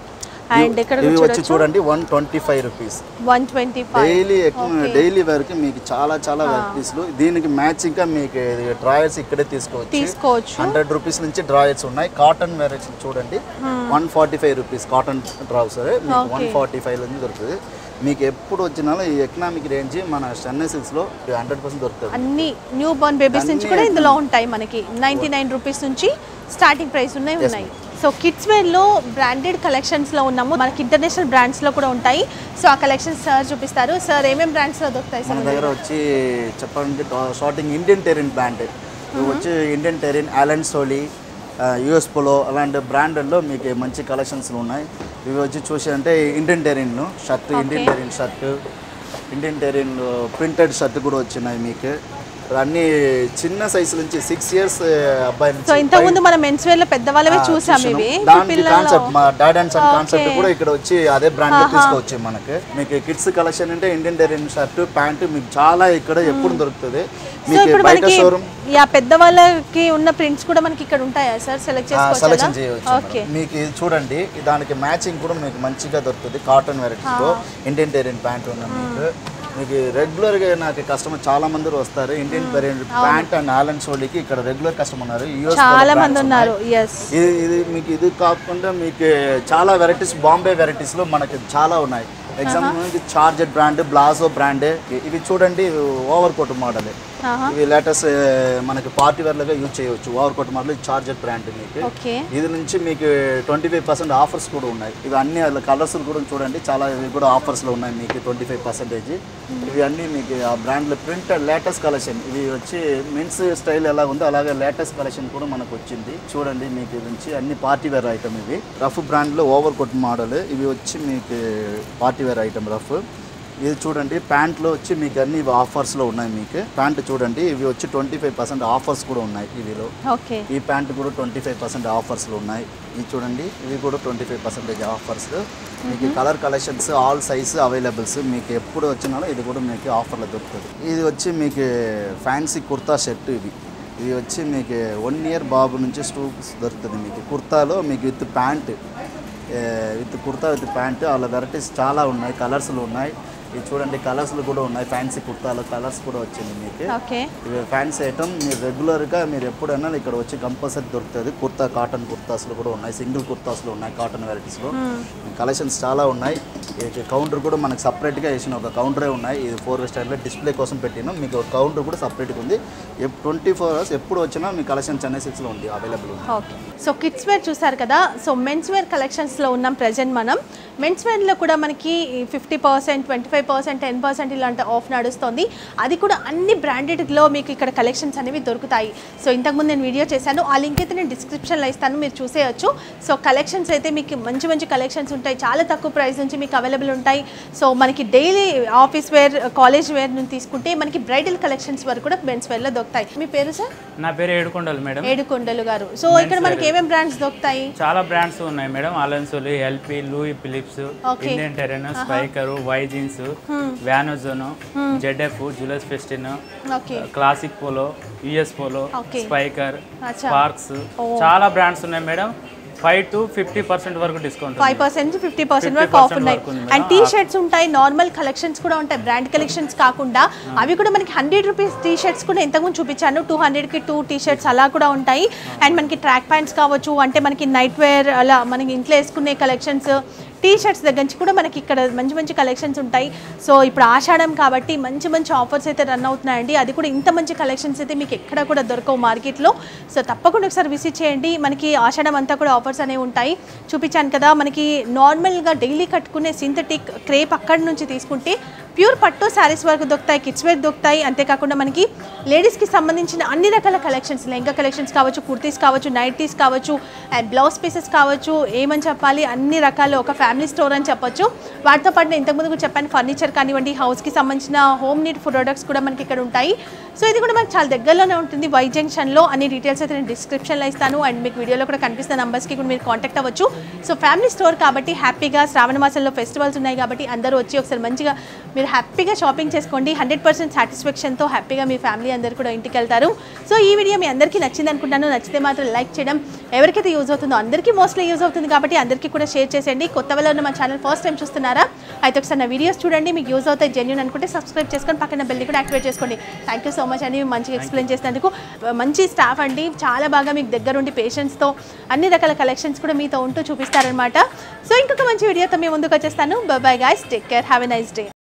అండ్ ఇక్కడ ఇవి వచ్చి చూడండి one twenty five rupees one twenty five daily daily వేర్కి మీకు చాలా చాలా వెరైటీస్లు దీనికి మ్యాచింగ్ గా మీకు డ్రాయర్స్ ఇక్కడే తీసుకోవచ్చు తీసుకోవచ్చు హండ్రెడ్ రూపీస్ నుంచి డ్రాయర్స్ ఉన్నాయి కాటన్ వెరైటీస్ చూడండి one forty five rupees cotton trouser మీకు వన్ ఫార్టీ ఫైవ్ నుంచి దొరుకుతుంది మీకు ఎప్పుడు వచ్చినా ఈ ఎకనామిక్ రేంజ్ మన చెన్నై సిల్క్స్ లో హండ్రెడ్ పర్సెంట్ దొరుకుతుంది అన్ని న్యూ బోర్న్ బేబీస్ నుంచి కూడా ఇందులో ఉంటాయి మనకి నైంటీ నైన్ రూపీస్ నుంచి స్టార్టింగ్ ప్రైస్ ఉన్నాయి ఉన్నాయి సో కిడ్స్ వేర్లో బ్రాండెడ్ కలెక్షన్స్లో ఉన్నాము మనకి ఇంటర్నేషనల్ బ్రాండ్స్లో కూడా ఉంటాయి సో ఆ కలెక్షన్స్ సార్ చూపిస్తారు సార్ ఏమేమి బ్రాండ్స్లో దొరుకుతాయి మన సార్ దగ్గర వచ్చి చెప్పాలంటే స్టార్టింగ్ ఇండియన్ టెరిన్ బ్రాండ్ ఇవి వచ్చి Indian Terrain Allen Solly US Polo అలాంటి బ్రాండ్లో మీకు మంచి కలెక్షన్స్ ఉన్నాయి ఇవి వచ్చి చూసి అంటే Indian Terrain shirt Indian Terrain shirt Indian Terrain printed shirt కూడా వచ్చినాయి మీకు అన్ని చిన్న సైజు నుంచి సిక్స్ ఇయర్స్ అబ్బాయి సో నుంచి ఇంతకు ముందు మనం మెన్స్ వేర్ లో పెద్దవాళ్ళవే చూసాం ఇవి ఇప్పుడు దాని పిల్లల్లో కాన్సెప్ట్ మా డాడ్ అండ్ సన్ కాన్సెప్ట్ కూడా ఇక్కడ వచ్చి అదే బ్రాండ్ లో తీసుకోవచ్చు మనకి మీకు కిడ్స్ కలెక్షన్ అంటే ఇండియన్ డెరిన్ షర్ట్ ప్యాంట్ మీకు చాలా ఇక్కడ ఎప్పుడు దొరుకుతుంది సో మీకు ఇప్పుడు బయట మనకి షోరూమ్ యా పెద్దవాళ్ళకి ఉన్న ప్రింట్స్ కూడా మనకి ఇక్కడ ఉంటాయా సార్ సెలెక్ట్ సెలెక్షన్ చేసుకోవచ్చు చేయవచ్చు ఓకే మేడం. మీకు ఇది చూడండి దానికి మ్యాచింగ్ కూడా మీకు మంచిగా దొరుకుతుంది కాటన్ వెరైటీస్ లో ఇండియన్ టెరిన్ ప్యాంట్ ఉన్న మీకు మీకు రెగ్యులర్ గా నాకు కస్టమర్ చాలా మంది వస్తారు Indian Terrain pant and Allen సోలీకి ఇక్కడ రెగ్యులర్ కస్టమర్ ఉన్నారు US చాలా brands మంది ఉన్నాయి. ఉన్నారు ఎస్ ఇది ఇది మీకు ఇది కాకుండా మీకు చాలా వెరైటీస్ బాంబే వెరైటీస్లో మనకి చాలా ఉన్నాయి ఎగ్జాంపుల్ మనకి చార్జెడ్ బ్రాండ్ బ్లాజో బ్రాండ్ ఇవి చూడండి ఇవి ఓవర్ కోట్ మోడల్ ఇవి లేటెస్ట్ మనకి పార్టీ వేర్లుగా యూజ్ చేయవచ్చు over coat model charged brand మీకు ఓకే ఇది నుంచి మీకు ట్వంటీ ఫైవ్ పర్సెంట్ ఆఫర్స్ కూడా ఉన్నాయి ఇవి అన్ని కలర్స్ కూడా చూడండి చాలా ఇవి కూడా ఆఫర్స్లో ఉన్నాయి మీకు ట్వంటీ ఫైవ్ పర్సెంటేజ్ ఇవి అన్నీ మీకు ఆ బ్రాండ్లో ప్రింట్ లేటెస్ట్ కలెక్షన్ ఇవి వచ్చి మెన్స్ స్టైల్ ఎలా ఉందో అలాగే లేటెస్ట్ కలెక్షన్ కూడా మనకు వచ్చింది చూడండి మీకు ఇది నుంచి అన్ని పార్టీ వేర్ ఐటమ్ ఇవి రఫ్ బ్రాండ్లో ఓవర్ కోట్ మోడల్ ఇవి వచ్చి మీకు పార్టీ వేర్ ఐటమ్ రఫ్ ఇది చూడండి ప్యాంట్లో వచ్చి మీకు అన్ని ఇవి ఆఫర్స్లో ఉన్నాయి మీకు ప్యాంట్ చూడండి ఇవి వచ్చి ట్వంటీ ఫైవ్ పర్సెంట్ ఆఫర్స్ కూడా ఉన్నాయి ఇవిలో ఓకే ఈ ప్యాంట్ కూడా ట్వంటీ ఫైవ్ పర్సెంట్ ఆఫర్స్లో ఉన్నాయి ఇది చూడండి ఇవి కూడా ట్వంటీ ఫైవ్ పర్సెంటేజ్ ఆఫర్స్ మీకు colour collections all size availables మీకు ఎప్పుడు వచ్చినాలో ఇది కూడా మీకు ఆఫర్లో దొరుకుతుంది ఇది వచ్చి మీకు ఫ్యాన్సీ కుర్తా షర్ట్ ఇది ఇది వచ్చి మీకు వన్ ఇయర్ బాబు నుంచి స్టూప్స్ దొరుకుతుంది మీకు కుర్తాలో మీకు with pant with kurta with pant వాళ్ళ వెరైటీస్ చాలా ఉన్నాయి కలర్స్లు ఉన్నాయి ఇది చూడండి కలర్స్లు కూడా ఉన్నాయి ఫ్యాన్సీ కుర్తాలో కలర్స్ కూడా వచ్చింది మీకు ఓకే ఇవి ఫ్యాన్సీ ఐటమ్ మీరు రెగ్యులర్గా మీరు ఎప్పుడైనా ఇక్కడ వచ్చి కంపల్సరీ దొరుకుతుంది కుర్తా కాటన్ కుర్తాస్లు కూడా ఉన్నాయి సింగిల్ కుర్తాస్లు ఉన్నాయి కాటన్ వెరైటీస్లో కలెక్షన్స్ చాలా ఉన్నాయి ఈ కౌంటర్ కూడా మనకి సపరేట్గా వేసిన ఒక కౌంటరే ఉన్నాయి ఇది ఫోర్ స్టైల్లో డిస్ప్లే కోసం పెట్టినాం మీకు ఒక కౌంటర్ కూడా సపరేట్గా ఉంది ట్వంటీ ఫోర్ అవర్స్ ఎప్పుడు వచ్చినా మీ కలెక్షన్ చెన్నై సిక్స్లో ఉంది అవైలబుల్ ఉంది ఓకే సో కిడ్స్ వేర్ చూసారు కదా సో మెన్స్ వేర్ కలెక్షన్స్లో ఉన్నాం ప్రజెంట్ మనం మెన్స్ వేర్లో కూడా మనకి fifty percent twenty five percent ten percent ఇలాంటి ఆఫ్ నడుస్తుంది అది కూడా అన్ని బ్రాండెడ్లో మీకు ఇక్కడ కలెక్షన్స్ అనేవి దొరుకుతాయి సో ఇంతకుముందు నేను వీడియో చేశాను ఆ లింక్ అయితే నేను డిస్క్రిప్షన్లో ఇస్తాను మీరు చూసేయచ్చు సో కలెక్షన్స్ అయితే మీకు మంచి మంచి కలెక్షన్స్ ఉంటాయి చాలా తక్కువ ప్రైస్ నుంచి మీకు అవైలబుల్ ఉంటాయి సో మనకి daily office wear college wear నుంచి తీసుకుంటే మనకి బ్రైడల్ కలెక్షన్స్ వరకు కూడా మెన్స్ వేర్లో దొరుకుతాయి మీ పేరు సార్ నా పేరు ఏడుకొండలు మేడం ఏడుకొండలు గారు సో ఇక్కడ మనకి ఏమేమి బ్రాండ్స్ దొరుకుతాయి చాలా బ్రాండ్స్ ఉన్నాయి మేడం అలన్సోలు LP Louis Philippe Okay. Indian Terrain Spykar వైజిన్స్ వ్యానోజోన్ జెడ్ఎఫ్ జులస్ ఫెస్టిన్ okay classic Polo US Polo Okay. Spykar అచ్చా. స్పార్క్స్ చాలా బ్రాండ్స్ ఉన్నాయి madam five to fifty percent వరకు discount five percent fifty percent వరకు 50% ఆఫ్ ఉన్నాయి వరకు ఉంది అండ్ మేడం. టీ షర్ట్స్ ఉంటాయి నార్మల్ కలెక్షన్స్ కూడా ఉంటాయి బ్రాండ్ కలెక్షన్స్ కాకుండా అవి కూడా మనకి హండ్రెడ్ రూపీస్ టీ షర్ట్స్ కూడా ఇంతకుముందు చూపించాను టూ హండ్రెడ్కి టూ టీ షర్ట్స్ అలా కూడా ఉంటాయి అండ్ మనకి ట్రాక్ ప్యాంట్స్ కావచ్చు అంటే మనకి నైట్ వేర్ అలా మనకి ఇంట్లో వేసుకునే కలెక్షన్స్ టీ షర్ట్స్ దగ్గర నుంచి కూడా మనకి ఇక్కడ మంచి మంచి కలెక్షన్స్ ఉంటాయి సో ఇప్పుడు ఆషాఢం కాబట్టి మంచి మంచి ఆఫర్స్ అయితే రన్ అవుతున్నాయండి అది కూడా ఇంత మంచి కలెక్షన్స్ అయితే మీకు ఎక్కడ కూడా దొరకవు మార్కెట్లో సో తప్పకుండా ఒకసారి విజిట్ చేయండి మనకి ఆషాఢం అంతా కూడా ఆఫర్స్ అనేవి ఉంటాయి చూపించాను కదా మనకి నార్మల్గా డైలీ కట్టుకునే సింథటిక్ క్రేప్ అక్కడి నుంచి తీసుకుంటే ప్యూర్ పట్టు శారీస్ వరకు దొరుకుతాయి కిడ్స్ వేర్ దొరుకుతాయి అంతేకాకుండా మనకి లేడీస్కి సంబంధించిన అన్ని రకాల కలెక్షన్స్ లెంగా కలెక్షన్స్ కావచ్చు కుర్తీస్ కావచ్చు నైటీస్ కావచ్చు అండ్ బ్లౌజ్ పీసెస్ కావచ్చు ఏమని చెప్పాలి అన్ని రకాల ఒక ఫ్యామిలీ స్టోర్ అని చెప్పొచ్చు వాటితో పాటు నేను ఇంతకుముందు కూడా చెప్పాను ఫర్నిచర్ కానివ్వండి హౌస్కి సంబంధించిన హోమ్ నీడ్ ప్రొడక్ట్స్ కూడా మనకి ఇక్కడ ఉంటాయి సో ఇది కూడా మనకి చాలా దగ్గరలోనే ఉంటుంది వై జంక్షన్లో అన్ని డీటెయిల్స్ అయితే నేను డిస్క్రిప్షన్లో ఇస్తాను అండ్ మీకు వీడియోలో కూడా కనిపిస్తున్న నంబర్స్కి కూడా మీరు కాంటాక్ట్ అవ్వచ్చు సో ఫ్యామిలీ స్టోర్ కాబట్టి హ్యాపీగా శ్రావణ మాసంలో ఫెస్టివల్స్ ఉన్నాయి కాబట్టి అందరూ వచ్చి ఒకసారి మంచిగా మీరు హ్యాపీగా షాపింగ్ చేసుకోండి హండ్రెడ్ పర్సెంట్ సాటిస్ఫాక్షన్తో హ్యాపీగా మీ ఫ్యామిలీ అందరు కూడా ఇంటికి వెళ్తారు సో ఈ వీడియో మీ అందరికీ నచ్చింది అనుకుంటాను నచ్చితే మాత్రం లైక్ చేయడం ఎవరికైతే యూజ్ అవుతుందో అందరికీ మోస్ట్లీ యూజ్ అవుతుంది కాబట్టి అందరికీ కూడా షేర్ చేసేయండి కొత్త వాళ్ళు ఉన్న మా ఛానల్ ఫస్ట్ టైం చూస్తున్నారా అయితే ఒకసారి నా వీడియోస్ చూడండి మీకు యూజ్ అవుతాయి జెన్యున్ అనుకుంటే సబ్స్క్రైబ్ చేసుకొని పక్కన బెల్ కూడా యాక్టివేట్ చేసుకోండి థ్యాంక్ యూ సో మచ్ అని మంచిగా ఎక్స్ప్లెయిన్ చేసినందుకు మంచి స్టాఫ్ అండి చాలా బాగా మీకు దగ్గరుండి పేషెంట్స్తో అన్ని రకాల కలెక్షన్స్ కూడా మీతో ఉంటూ చూపిస్తారనమాట సో ఇంకొక మంచి వీడియోతో మీ ముందుకు వచ్చేస్తాను bye guys take care have a nice day